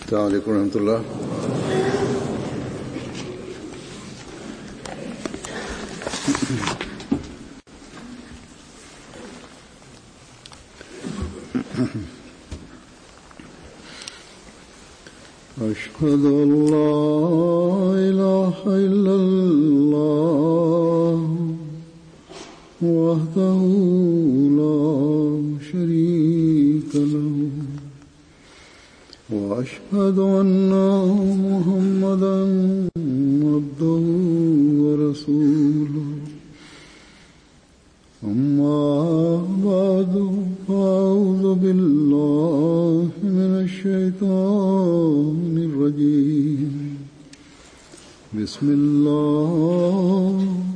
السلام عليكم ورحمة الله أشهد أن لا إله إلا الله وحده لا شريك له وأشهد أن محمدا عبده ورسوله أما بعد فأعوذ بالله من الشيطان الرجيم بسم الله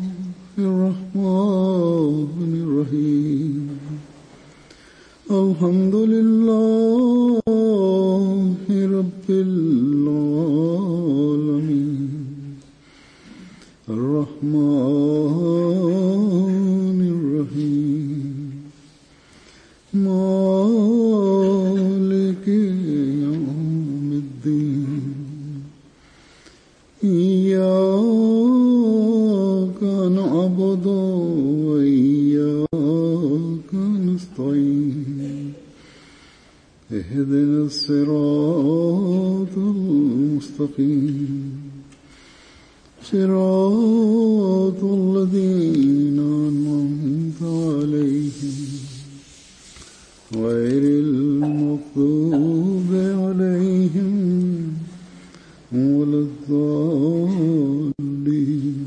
الرحمن الرحيم الحمد لله رب العالمين الرحمن الرحيم مالك يوم الدين إياك نعبد وإياك نستعين اهدنا الصراط المستقيم صراط الذين أنعمت عليهم غير المغضوب عليهم ولا الضالين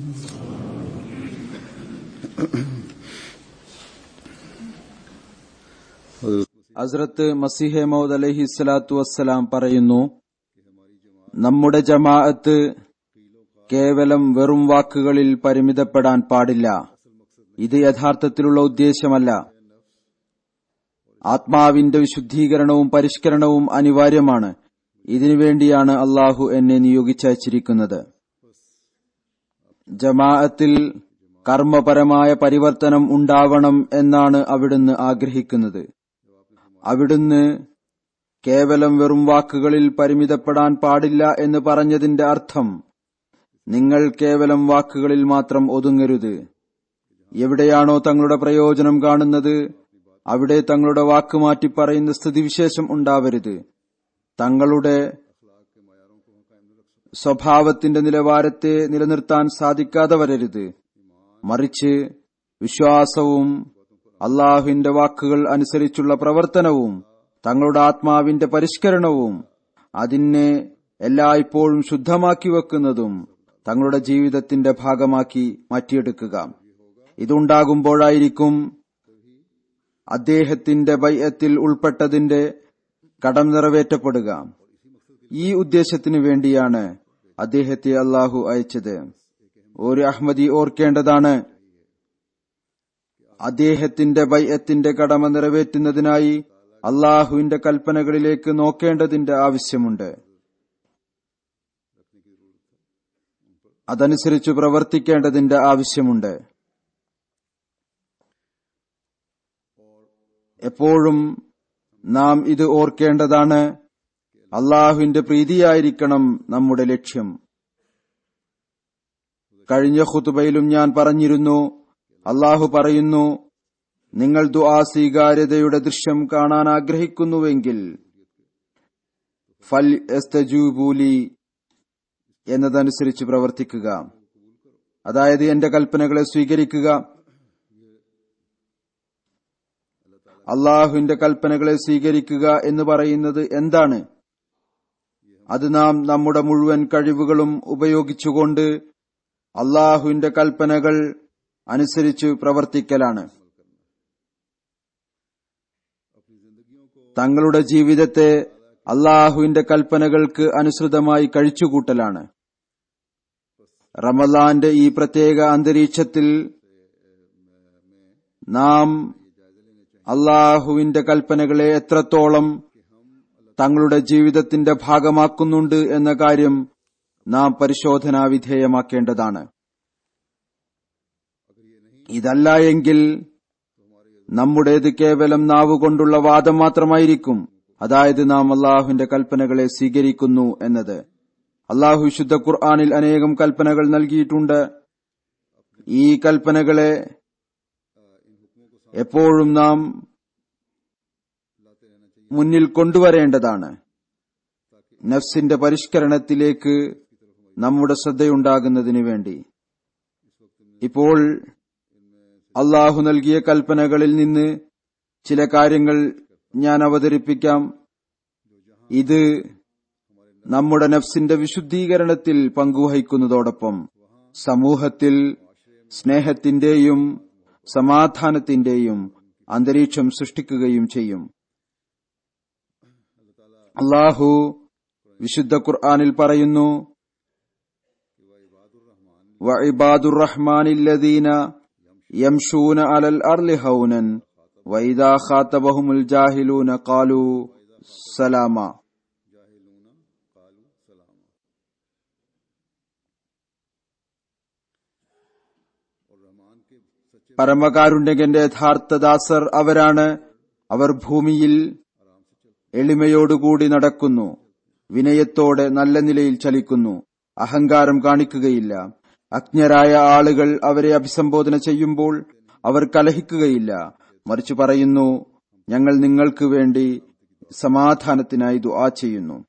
ഹസ്രത്ത് മസിഹെ മൗദ് അലഹി സ്വലാത്തു വസ്സലാം പറയുന്നു നമ്മുടെ ജമാഅത്ത് കേവലം വെറും വാക്കുകളിൽ പരിമിതപ്പെടാൻ പാടില്ല ഇത് യഥാർത്ഥത്തിലുള്ള ഉദ്ദേശമല്ല ആത്മാവിന്റെ വിശുദ്ധീകരണവും പരിഷ്കരണവും അനിവാര്യമാണ് ഇതിനുവേണ്ടിയാണ് അള്ളാഹു എന്നെ നിയോഗിച്ചയച്ചിരിക്കുന്നത് ജമാഅത്തിൽ കർമ്മപരമായ പരിവർത്തനം ഉണ്ടാവണം എന്നാണ് അവിടുന്ന് ആഗ്രഹിക്കുന്നത് അവിടുന്ന് കേവലം വെറും വാക്കുകളിൽ പരിമിതപ്പെടാൻ പാടില്ല എന്ന് പറഞ്ഞതിന്റെ അർത്ഥം നിങ്ങൾ കേവലം വാക്കുകളിൽ മാത്രം ഒതുങ്ങരുത് എവിടെയാണോ തങ്ങളുടെ പ്രയോജനം കാണുന്നത് അവിടെ തങ്ങളുടെ വാക്ക് മാറ്റി പറയുന്ന സ്ഥിതിവിശേഷം ഉണ്ടാവരുത് തങ്ങളുടെ സ്വഭാവത്തിന്റെ നിലവാരത്തെ നിലനിർത്താൻ സാധിക്കാതെ വരരുത് മറിച്ച് വിശ്വാസവും അള്ളാഹുവിന്റെ വാക്കുകൾ അനുസരിച്ചുള്ള പ്രവർത്തനവും തങ്ങളുടെ ആത്മാവിന്റെ പരിഷ്കരണവും അതിനെ എല്ലായ്പ്പോഴും ശുദ്ധമാക്കി വെക്കുന്നതും തങ്ങളുടെ ജീവിതത്തിന്റെ ഭാഗമാക്കി മാറ്റിയെടുക്കുക ഇതുണ്ടാകുമ്പോഴായിരിക്കും അദ്ദേഹത്തിന്റെ ബൈയത്തിൽ ഉൾപ്പെട്ടതിന്റെ കടം നിറവേറ്റപ്പെടുക ഈ ഉദ്ദേശത്തിനു വേണ്ടിയാണ് അദ്ദേഹത്തെ അള്ളാഹു അയച്ചത് ഒരു അഹമ്മദി ഓർക്കേണ്ടതാണ് അദ്ദേഹത്തിന്റെ ബൈയത്തിന്റെ കടമ നിറവേറ്റുന്നതിനായി അള്ളാഹുവിന്റെ കൽപ്പനകളിലേക്ക് നോക്കേണ്ടതിന്റെ ആവശ്യമുണ്ട് അതനുസരിച്ച് പ്രവർത്തിക്കേണ്ടതിന്റെ ആവശ്യമുണ്ട് എപ്പോഴും നാം ഇത് ഓർക്കേണ്ടതാണ് അള്ളാഹുവിന്റെ പ്രീതിയായിരിക്കണം നമ്മുടെ ലക്ഷ്യം കഴിഞ്ഞ ഖുതുബയിലും ഞാൻ പറഞ്ഞിരുന്നു അള്ളാഹു പറയുന്നു നിങ്ങൾ ദുആ സ്വീകാര്യതയുടെ ദൃശ്യം കാണാൻ ആഗ്രഹിക്കുന്നുവെങ്കിൽ ഫൽ എസ്തജൂബൂലി എന്നതനുസരിച്ച് പ്രവർത്തിക്കുക അതായത് എന്റെ കൽപ്പനകളെ സ്വീകരിക്കുക അള്ളാഹുവിന്റെ കൽപ്പനകളെ സ്വീകരിക്കുക എന്ന് പറയുന്നത് എന്താണ് അത് നാം നമ്മുടെ മുഴുവൻ കഴിവുകളും ഉപയോഗിച്ചുകൊണ്ട് അള്ളാഹുവിന്റെ കൽപ്പനകൾ അനുസരിച്ച് പ്രവർത്തിക്കലാണ് തങ്ങളുടെ ജീവിതത്തെ അള്ളാഹുവിന്റെ കൽപ്പനകൾക്ക് അനുസൃതമായി കഴിച്ചുകൂട്ടലാണ് റമലാന്റെ ഈ പ്രത്യേക അന്തരീക്ഷത്തിൽ നാം അള്ളാഹുവിന്റെ കൽപ്പനകളെ എത്രത്തോളം തങ്ങളുടെ ജീവിതത്തിന്റെ ഭാഗമാക്കുന്നുണ്ട് എന്ന കാര്യം നാം പരിശോധനാ വിധേയമാക്കേണ്ടതാണ് ഇതല്ല എങ്കിൽ നമ്മുടേത് കേവലം നാവുകൊണ്ടുള്ള വാദം മാത്രമായിരിക്കും അതായത് നാം അള്ളാഹുവിന്റെ കൽപ്പനകളെ സ്വീകരിക്കുന്നു എന്നത് അള്ളാഹു വിശുദ്ധ ഖുർആാനിൽ അനേകം കൽപ്പനകൾ നൽകിയിട്ടുണ്ട് ഈ കൽപ്പനകളെ എപ്പോഴും നാം മുന്നിൽ കൊണ്ടുവരേണ്ടതാണ് നഫ്സിന്റെ പരിഷ്കരണത്തിലേക്ക് നമ്മുടെ ശ്രദ്ധയുണ്ടാകുന്നതിനു വേണ്ടി ഇപ്പോൾ അള്ളാഹു നൽകിയ കൽപ്പനകളിൽ നിന്ന് ചില കാര്യങ്ങൾ ഞാൻ അവതരിപ്പിക്കാം ഇത് നമ്മുടെ നഫ്സിന്റെ വിശുദ്ധീകരണത്തിൽ പങ്കുവഹിക്കുന്നതോടൊപ്പം സമൂഹത്തിൽ സ്നേഹത്തിന്റെയും സമാധാനത്തിന്റെയും അന്തരീക്ഷം സൃഷ്ടിക്കുകയും ചെയ്യും അള്ളാഹു വിശുദ്ധ ഖുർആാനിൽ പറയുന്നു وعباد الرحمن الذين يمشون على الأرض هونا وإذا خاطبهم الجاهلون قالوا سلاما പരമകാരുണ്യകന്റെ യഥാർത്ഥ ദാസർ അവരാണ് അവർ ഭൂമിയിൽ എളിമയോടുകൂടി നടക്കുന്നു വിനയത്തോടെ നല്ല നിലയിൽ ചലിക്കുന്നു അഹങ്കാരം കാണിക്കുകയില്ല അജ്ഞരായ ആളുകൾ അവരെ അഭിസംബോധന ചെയ്യുമ്പോൾ അവർ കലഹിക്കുകയില്ല മറിച്ച് പറയുന്നു ഞങ്ങൾ നിങ്ങൾക്ക് വേണ്ടി സമാധാനത്തിനായി ദുആ ചെയ്യുന്നു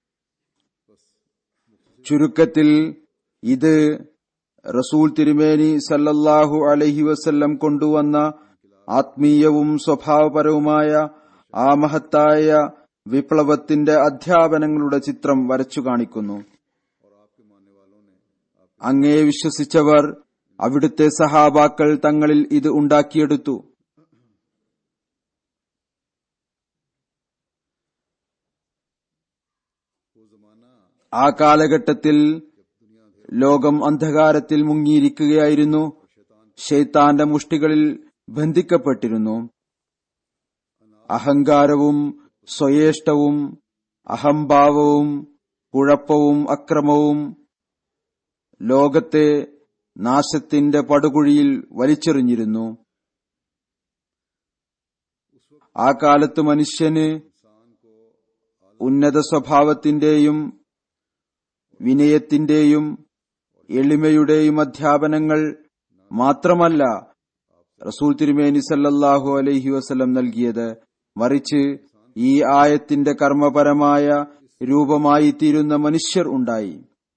ചുരുക്കത്തിൽ ഇത് റസൂൽ തിരുമേനി സല്ലല്ലാഹു അലഹി വസല്ലം കൊണ്ടുവന്ന ആത്മീയവും സ്വഭാവപരവുമായ ആ മഹത്തായ വിപ്ലവത്തിന്റെ അധ്യാപനങ്ങളുടെ ചിത്രം വരച്ചു കാണിക്കുന്നു അങ്ങേ വിശ്വസിച്ചവർ അവിടുത്തെ സഹാബാക്കൾ തങ്ങളിൽ ഇത് ഉണ്ടാക്കിയെടുത്തു ആ കാലഘട്ടത്തിൽ ലോകം അന്ധകാരത്തിൽ മുങ്ങിയിരിക്കുകയായിരുന്നു ഷെയ്ത്താന്റെ മുഷ്ടികളിൽ ബന്ധിക്കപ്പെട്ടിരുന്നു അഹങ്കാരവും സ്വയേഷ്ടവും അഹംഭാവവും കുഴപ്പവും അക്രമവും ലോകത്തെ നാശത്തിന്റെ പടുകുഴിയിൽ വലിച്ചെറിഞ്ഞിരുന്നു ആ കാലത്ത് മനുഷ്യന് ഉന്നത സ്വഭാവത്തിന്റെയും വിനയത്തിന്റെയും എളിമയുടെയും അധ്യാപനങ്ങൾ മാത്രമല്ല റസൂൽ തിരുമേനി സല്ലല്ലാഹു അലൈഹി വസല്ലം നൽകിയത് മറിച്ച് ഈ ആയത്തിന്റെ കർമ്മപരമായ രൂപമായി തീരുന്ന മനുഷ്യർ ഉണ്ടായി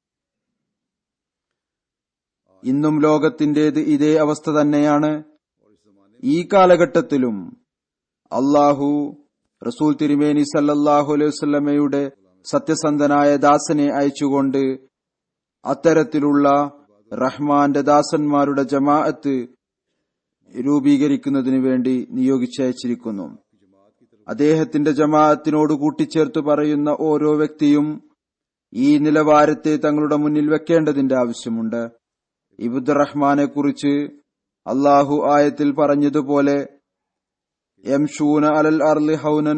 ഇന്നും ലോകത്തിന്റേത് ഇതേ അവസ്ഥ തന്നെയാണ് ഈ കാലഘട്ടത്തിലും അള്ളാഹു റസൂൽ തിരുമേനി സല്ലല്ലാഹു അലൈഹി വസല്ലമയുടെ സത്യസന്ധനായ ദാസനെ അയച്ചുകൊണ്ട് അത്തരത്തിലുള്ള റഹ്മാന്റെ ദാസന്മാരുടെ ജമാഅത്ത് രൂപീകരിക്കുന്നതിനു വേണ്ടി നിയോഗിച്ചയച്ചിരിക്കുന്നു അദ്ദേഹത്തിന്റെ ജമാഅത്തിനോട് കൂട്ടിച്ചേർത്ത് പറയുന്ന ഓരോ വ്യക്തിയും ഈ നിലവാരത്തെ തങ്ങളുടെ മുന്നിൽ വെക്കേണ്ടതിന്റെ ആവശ്യമുണ്ട് ഇബുദ് റഹ്മാനെ കുറിച്ച് അള്ളാഹു ആയത്തിൽ പറഞ്ഞതുപോലെ യംഷൂന അലൽ അർലി ഹൗനൻ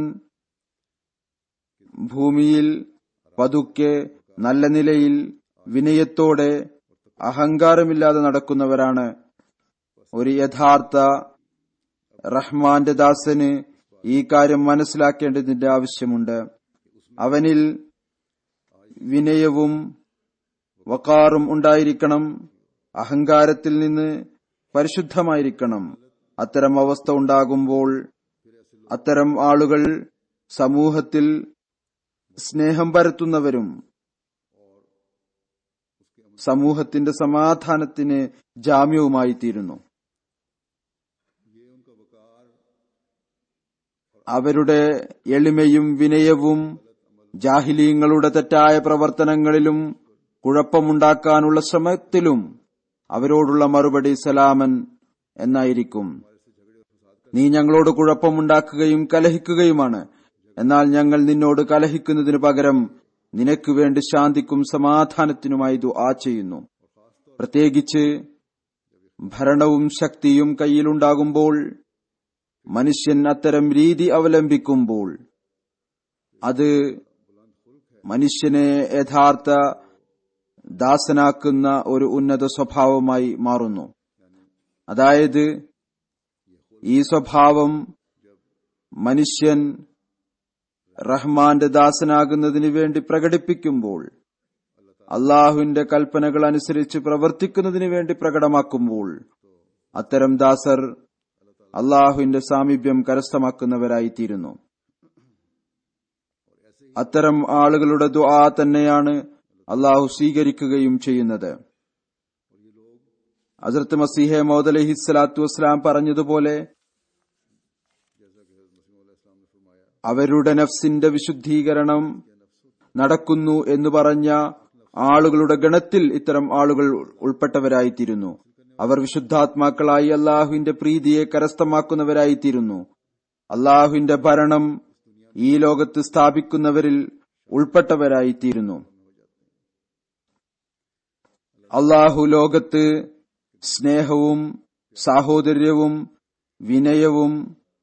ഭൂമിയിൽ പതുക്കെ നല്ല നിലയിൽ വിനയത്തോടെ അഹങ്കാരമില്ലാതെ നടക്കുന്നവരാണ് ഒരു യഥാർത്ഥ റഹ്മാന്റെ ദാസന് ഈ കാര്യം മനസ്സിലാക്കേണ്ടതിന്റെ ആവശ്യമുണ്ട് അവനിൽ വിനയവും വക്കാറും ഉണ്ടായിരിക്കണം അഹങ്കാരത്തിൽ നിന്ന് പരിശുദ്ധമായിരിക്കണം അത്തരം അവസ്ഥ ഉണ്ടാകുമ്പോൾ അത്തരം ആളുകൾ സമൂഹത്തിൽ സ്നേഹം പരത്തുന്നവരും സമൂഹത്തിന്റെ സമാധാനത്തിന് ജാമ്യവുമായി തീരുന്നു അവരുടെ എളിമയും വിനയവും ജാഹിലീങ്ങളുടെ തെറ്റായ പ്രവർത്തനങ്ങളിലും കുഴപ്പമുണ്ടാക്കാനുള്ള ശ്രമത്തിലും അവരോടുള്ള മറുപടി സലാമൻ എന്നായിരിക്കും നീ ഞങ്ങളോട് കുഴപ്പമുണ്ടാക്കുകയും കലഹിക്കുകയുമാണ് എന്നാൽ ഞങ്ങൾ നിന്നോട് കലഹിക്കുന്നതിനു പകരം നിനക്ക് വേണ്ടി ശാന്തിക്കും സമാധാനത്തിനുമായി ദുആ ചെയ്യുന്നു പ്രത്യേകിച്ച് ഭരണവും ശക്തിയും കയ്യിലുണ്ടാകുമ്പോൾ മനുഷ്യൻ അത്തരം രീതി അവലംബിക്കുമ്പോൾ അത് മനുഷ്യനെ യഥാർത്ഥ ദാസനാക്കുന്ന ഒരു ഉന്നത സ്വഭാവമായി മാറുന്നു അതായത് ഈ സ്വഭാവം മനുഷ്യൻ റഹ്മാന്റെ ദാസനാകുന്നതിനു വേണ്ടി പ്രകടിപ്പിക്കുമ്പോൾ അള്ളാഹുവിന്റെ കൽപ്പനകൾ അനുസരിച്ച് പ്രവർത്തിക്കുന്നതിനു വേണ്ടി പ്രകടമാക്കുമ്പോൾ അത്തരം ദാസർ അള്ളാഹുവിന്റെ സാമീപ്യം കരസ്ഥമാക്കുന്നവരായിത്തീരുന്നു അത്തരം ആളുകളുടെ ദുആ തന്നെയാണ് അള്ളാഹു സ്വീകരിക്കുകയും ചെയ്യുന്നത് ഹസരത്ത് മസീഹെ മൗദ് അലഹി സ്വലാത്തു വസ്സലാം പറഞ്ഞതുപോലെ അവരുടെ നഫ്സിന്റെ വിശുദ്ധീകരണം നടക്കുന്നു എന്ന് പറഞ്ഞ ആളുകളുടെ ഗണത്തിൽ ഇത്തരം ആളുകൾ ഉൾപ്പെട്ടവരായിത്തീരുന്നു അവർ വിശുദ്ധാത്മാക്കളായി അള്ളാഹുവിന്റെ പ്രീതിയെ കരസ്ഥമാക്കുന്നവരായിത്തീരുന്നു അള്ളാഹുവിന്റെ ഭരണം ഈ ലോകത്ത് സ്ഥാപിക്കുന്നവരിൽ ഉൾപ്പെട്ടവരായിത്തീരുന്നു അള്ളാഹു ലോകത്ത് സ്നേഹവും സാഹോദര്യവും വിനയവും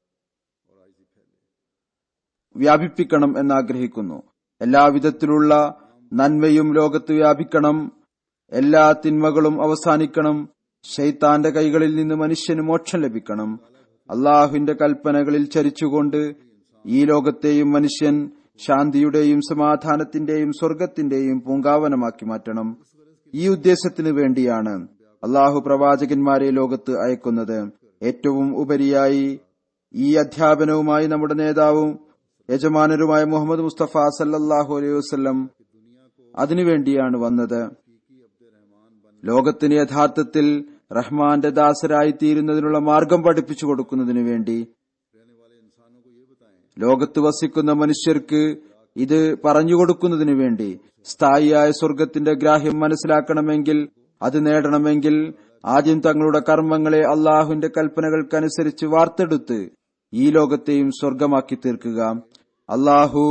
വ്യാപിപ്പിക്കണം എന്നാഗ്രഹിക്കുന്നു എല്ലാവിധത്തിലുള്ള നന്മയും ലോകത്ത് വ്യാപിക്കണം എല്ലാ തിന്മകളും അവസാനിക്കണം ഷെയ്ത്താന്റെ കൈകളിൽ നിന്ന് മനുഷ്യന് മോക്ഷം ലഭിക്കണം അള്ളാഹുവിന്റെ കൽപ്പനകളിൽ ചരിച്ചുകൊണ്ട് ഈ ലോകത്തെയും മനുഷ്യൻ ശാന്തിയുടെയും സമാധാനത്തിന്റെയും സ്വർഗത്തിന്റെയും പൂങ്കാവനമാക്കി മാറ്റണം ഈ ഉദ്ദേശത്തിന് വേണ്ടിയാണ് അള്ളാഹു പ്രവാചകന്മാരെ ലോകത്ത് അയക്കുന്നത് ഏറ്റവും ഉപരിയായി ഈ അധ്യാപനവുമായി നമ്മുടെ നേതാവും യജമാനരുമായ മുഹമ്മദ് മുസ്തഫ സല്ലാഹു അലൈഹി വസ്ലം അതിനുവേണ്ടിയാണ് വന്നത് ലോകത്തിന് യഥാർത്ഥത്തിൽ റഹ്മാന്റെ ദാസരായി തീരുന്നതിനുള്ള മാർഗം പഠിപ്പിച്ചു കൊടുക്കുന്നതിനു വേണ്ടി ലോകത്ത് വസിക്കുന്ന മനുഷ്യർക്ക് ഇത് പറഞ്ഞു കൊടുക്കുന്നതിനു വേണ്ടി സ്ഥായിയായ സ്വർഗത്തിന്റെ ഗ്രാഹ്യം മനസ്സിലാക്കണമെങ്കിൽ അത് നേടണമെങ്കിൽ ആദ്യം തങ്ങളുടെ കർമ്മങ്ങളെ അള്ളാഹുവിന്റെ കൽപ്പനകൾക്കനുസരിച്ച് വാർത്തെടുത്ത് ഈ ലോകത്തെയും സ്വർഗമാക്കി തീർക്കുക അള്ളാഹു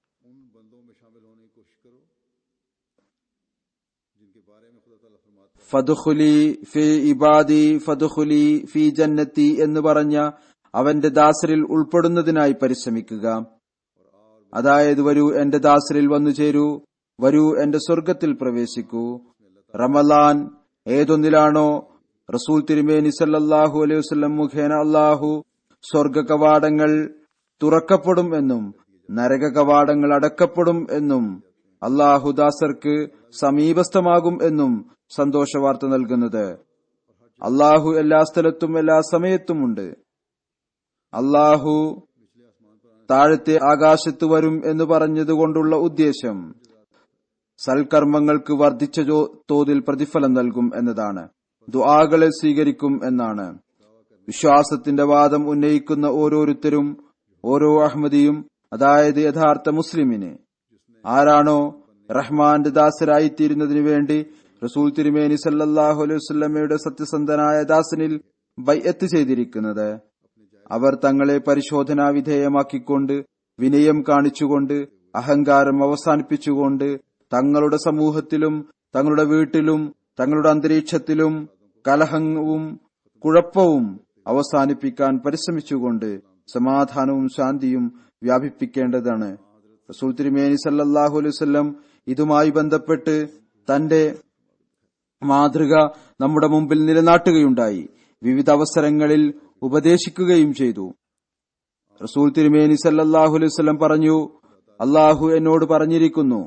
ഫതുഖുലി ഫി ഇബാദി ഫതുഖുലി ഫി ജന്നത്തി എന്ന് പറഞ്ഞ അവന്റെ ദാസരിൽ ഉൾപ്പെടുന്നതിനായി പരിശ്രമിക്കുക അതായത് വരൂ എന്റെ ദാസരിൽ വന്നു ചേരൂ വരൂ എന്റെ സ്വർഗത്തിൽ പ്രവേശിക്കൂ റമലാൻ ഏതൊന്നിലാണോ റസൂൽ തിരുമേനി സല്ലാഹു അലൈഹി വസ്ലം മുഖേന അള്ളാഹു സ്വർഗ കവാടങ്ങൾ തുറക്കപ്പെടും എന്നും നരക കവാടങ്ങൾ അടക്കപ്പെടും എന്നും അള്ളാഹു ദാസർക്ക് സമീപസ്ഥമാകും എന്നും സന്തോഷവാർത്ത നൽകുന്നത് അള്ളാഹു എല്ലാ സ്ഥലത്തും എല്ലാ സമയത്തുമുണ്ട് അള്ളാഹു താഴത്തെ ആകാശത്ത് വരും എന്ന് പറഞ്ഞതുകൊണ്ടുള്ള ഉദ്ദേശം സൽക്കർമ്മങ്ങൾക്ക് വർദ്ധിച്ച തോതിൽ പ്രതിഫലം നൽകും എന്നതാണ് ദുആകളെ സ്വീകരിക്കും എന്നാണ് വിശ്വാസത്തിന്റെ വാദം ഉന്നയിക്കുന്ന ഓരോരുത്തരും ഓരോ അഹമ്മദിയും അതായത് യഥാർത്ഥ മുസ്ലിമിന് ആരാണോ റഹ്മാന്റെ ദാസരായിത്തീരുന്നതിനു വേണ്ടി റസൂൽ തിരുമേനി സല്ലാഹു അലൈഹി വസ്ലമയുടെ സത്യസന്ധനായ ദാസനിൽ ബൈഅത്ത് ചെയ്തിരിക്കുന്നത് അവർ തങ്ങളെ പരിശോധനാ വിധേയമാക്കിക്കൊണ്ട് വിനയം കാണിച്ചുകൊണ്ട് അഹങ്കാരം അവസാനിപ്പിച്ചുകൊണ്ട് തങ്ങളുടെ സമൂഹത്തിലും തങ്ങളുടെ വീട്ടിലും തങ്ങളുടെ അന്തരീക്ഷത്തിലും കലഹവും കുഴപ്പവും അവസാനിപ്പിക്കാൻ പരിശ്രമിച്ചുകൊണ്ട് സമാധാനവും ശാന്തിയും വ്യാപിപ്പിക്കേണ്ടതാണ് റസൂൽ തിരുമേനി സല്ലാഹു അലൈവല്ലം ഇതുമായി ബന്ധപ്പെട്ട് തന്റെ മാതൃക നമ്മുടെ മുമ്പിൽ നിലനാട്ടുകയുണ്ടായി വിവിധ അവസരങ്ങളിൽ ഉപദേശിക്കുകയും ചെയ്തു റസൂൽ തിരുമേനി സല്ലാഹു അലൈഹി വസ്ലം പറഞ്ഞു അള്ളാഹു എന്നോട് പറഞ്ഞിരിക്കുന്നു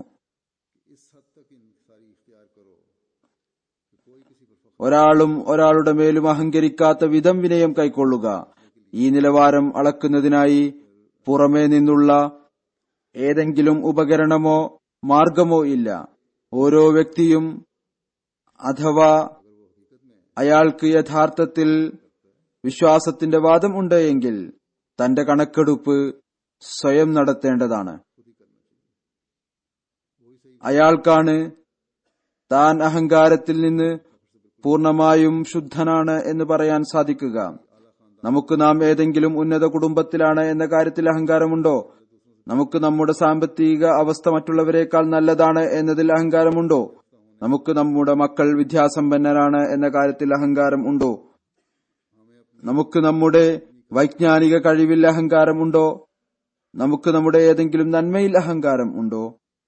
ഒരാളും ഒരാളുടെ മേലും അഹങ്കരിക്കാത്ത വിധം വിനയം കൈക്കൊള്ളുക ഈ നിലവാരം അളക്കുന്നതിനായി പുറമേ നിന്നുള്ള ഏതെങ്കിലും ഉപകരണമോ മാർഗമോ ഇല്ല ഓരോ വ്യക്തിയും അഥവാ അയാൾക്ക് യഥാർത്ഥത്തിൽ വിശ്വാസത്തിന്റെ വാദം ഉണ്ട് എങ്കിൽ തന്റെ കണക്കെടുപ്പ് സ്വയം നടത്തേണ്ടതാണ് അയാൾക്കാണ് താൻ അഹങ്കാരത്തിൽ നിന്ന് പൂർണമായും ശുദ്ധനാണ് എന്ന് പറയാൻ സാധിക്കുക നമുക്ക് നാം ഏതെങ്കിലും ഉന്നത കുടുംബത്തിലാണ് എന്ന കാര്യത്തിൽ അഹങ്കാരമുണ്ടോ നമുക്ക് നമ്മുടെ സാമ്പത്തിക അവസ്ഥ മറ്റുള്ളവരെക്കാൾ നല്ലതാണ് എന്നതിൽ അഹങ്കാരമുണ്ടോ നമുക്ക് നമ്മുടെ മക്കൾ വിദ്യാസമ്പന്നരാണ് എന്ന കാര്യത്തിൽ അഹങ്കാരം ഉണ്ടോ നമുക്ക് നമ്മുടെ വൈജ്ഞാനിക കഴിവിൽ അഹങ്കാരം ഉണ്ടോ നമുക്ക് നമ്മുടെ ഏതെങ്കിലും നന്മയിൽ അഹങ്കാരം ഉണ്ടോ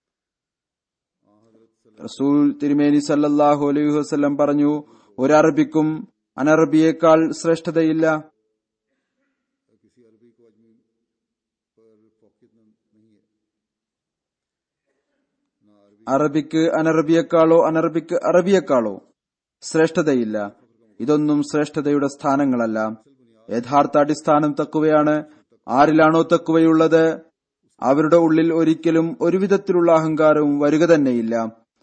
റസൂൽ തിരുമേനി സല്ലാഹു അലൈഹി വസ്ലം പറഞ്ഞു ഒരറബിക്കും അനറബിയേക്കാൾ ശ്രേഷ്ഠതയില്ല അറബിക്ക് അനറബിയേക്കാളോ അനറബിക്ക് അറബിയേക്കാളോ ശ്രേഷ്ഠതയില്ല ഇതൊന്നും ശ്രേഷ്ഠതയുടെ സ്ഥാനങ്ങളല്ല യഥാർത്ഥ അടിസ്ഥാനം തക്കുവയാണ് ആരിലാണോ തക്കുവയുള്ളത് അവരുടെ ഉള്ളിൽ ഒരിക്കലും ഒരു വിധത്തിലുള്ള അഹങ്കാരവും വരിക തന്നെയില്ല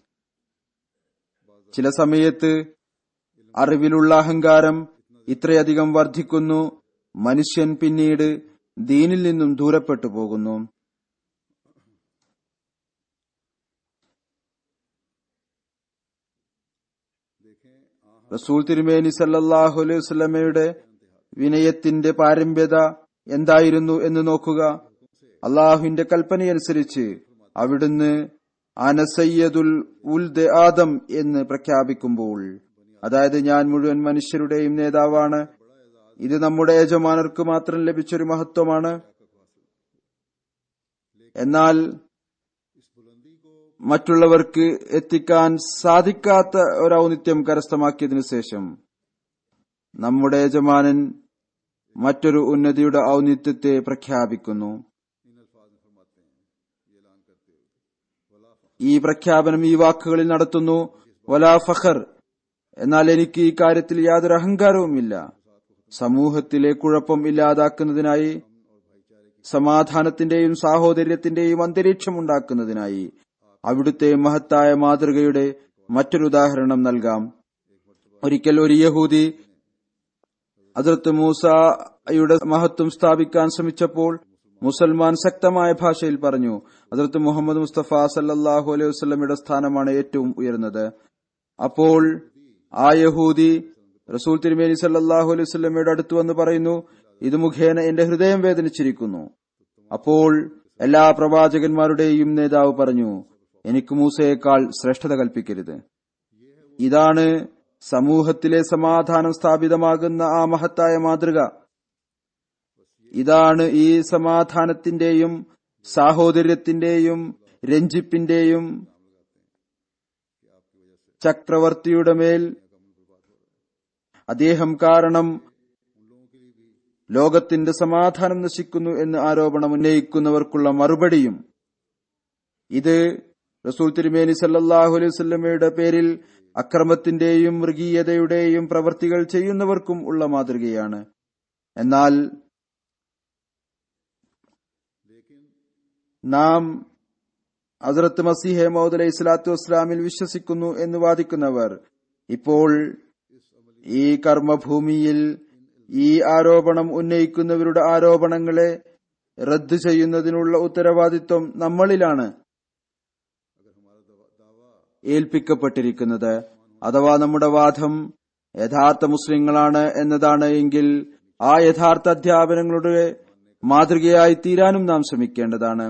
ചില സമയത്ത് അറിവിലുള്ള അഹങ്കാരം ഇത്രയധികം വർദ്ധിക്കുന്നു മനുഷ്യൻ പിന്നീട് ദീനിൽ നിന്നും ദൂരപ്പെട്ടു പോകുന്നു റസൂൽ തിരുമേനി സല്ലല്ലാഹു അലൈഹി വസല്ലമയുടെ വിനയത്തിന്റെ പാരമ്യത എന്തായിരുന്നു എന്ന് നോക്കുക അള്ളാഹുവിന്റെ കൽപ്പനയനുസരിച്ച് അവിടുന്ന് അനസയ്യദുൽ ഉൽദ് ആദം എന്ന് പ്രഖ്യാപിക്കുമ്പോൾ അതായത് ഞാൻ മുഴുവൻ മനുഷ്യരുടെയും നേതാവാണ് ഇത് നമ്മുടെ യജമാനർക്ക് മാത്രം ലഭിച്ചൊരു മഹത്വമാണ് എന്നാൽ മറ്റുള്ളവർക്ക് എത്തിക്കാൻ സാധിക്കാത്ത ഒരു ഔന്നിത്യം കരസ്ഥമാക്കിയതിനു ശേഷം നമ്മുടെ യജമാനൻ മറ്റൊരു ഉന്നതിയുടെ ഔന്നിത്യത്തെ പ്രഖ്യാപിക്കുന്നു ഈ പ്രഖ്യാപനം ഈ വാക്കുകളിൽ നടത്തുന്നു വലാ ഫഖർ എന്നാൽ എനിക്ക് ഈ കാര്യത്തിൽ യാതൊരു അഹങ്കാരവുമില്ല സമൂഹത്തിലെ കുഴപ്പം ഇല്ലാതാക്കുന്നതിനായി സമാധാനത്തിന്റെയും സാഹോദര്യത്തിന്റെയും അന്തരീക്ഷം ഉണ്ടാക്കുന്നതിനായി അവിടുത്തെ മഹത്തായ മാതൃകയുടെ മറ്റൊരു ഉദാഹരണം നൽകാം ഒരിക്കൽ ഒരു യഹൂദി അതിർത്ത് മൂസയുടെ മഹത്വം സ്ഥാപിക്കാൻ ശ്രമിച്ചപ്പോൾ മുസൽമാൻ ശക്തമായ ഭാഷയിൽ പറഞ്ഞു അതിർത്ത് മുഹമ്മദ് മുസ്തഫ സല്ലാഹു അലൈഹി വസ്ലമയുടെ സ്ഥാനമാണ് ഏറ്റവും ഉയർന്നത് അപ്പോൾ ആ യഹൂദി റസൂൽ തിരുമേനി സല്ലാഹു അലൈഹി വസ്ലമയുടെ അടുത്ത് വന്ന് പറയുന്നു ഇത് മുഖേന എന്റെ ഹൃദയം വേദനിച്ചിരിക്കുന്നു അപ്പോൾ എല്ലാ പ്രവാചകന്മാരുടെയും നേതാവ് പറഞ്ഞു എനിക്ക് മൂസയേക്കാൾ ശ്രേഷ്ഠത കൽപ്പിക്കരുത് ഇതാണ് സമൂഹത്തിലെ സമാധാനം സ്ഥാപിതമാകുന്ന ആ മഹത്തായ മാതൃക ഇതാണ് ഈ സമാധാനത്തിന്റെയും സാഹോദര്യത്തിന്റെയും രഞ്ജിപ്പിന്റെയും ചക്രവർത്തിയുടെ മേൽ അദ്ദേഹം കാരണം ലോകത്തിന്റെ സമാധാനം നശിക്കുന്നു എന്ന് ആരോപണം ഉന്നയിക്കുന്നവർക്കുള്ള മറുപടിയും ഇത് റസൂൽ തിരുമേനി സല്ലാഹു അലൈഹി സ്വല്ലമയുടെ പേരിൽ അക്രമത്തിന്റെയും മൃഗീയതയുടെയും പ്രവൃത്തികൾ ചെയ്യുന്നവർക്കും ഉള്ള മാതൃകയാണ് എന്നാൽ നാം ഹസരത്ത് മസീഹെ മൗദ് അലൈഹി സ്വലാത്തു വസ്സലാമിൽ വിശ്വസിക്കുന്നു എന്ന് വാദിക്കുന്നവർ ഇപ്പോൾ ഈ കർമ്മഭൂമിയിൽ ഈ ആരോപണം ഉന്നയിക്കുന്നവരുടെ ആരോപണങ്ങളെ റദ്ദു ചെയ്യുന്നതിനുള്ള ഉത്തരവാദിത്വം നമ്മളിലാണ് ഏൽപ്പിക്കപ്പെട്ടിരിക്കുന്നത് അഥവാ നമ്മുടെ വാദം യഥാർത്ഥ മുസ്ലിങ്ങളാണ് എന്നതാണ് എങ്കിൽ ആ യഥാർത്ഥ അധ്യാപനങ്ങളുടെ മാതൃകയായി തീരാനും നാം ശ്രമിക്കേണ്ടതാണ്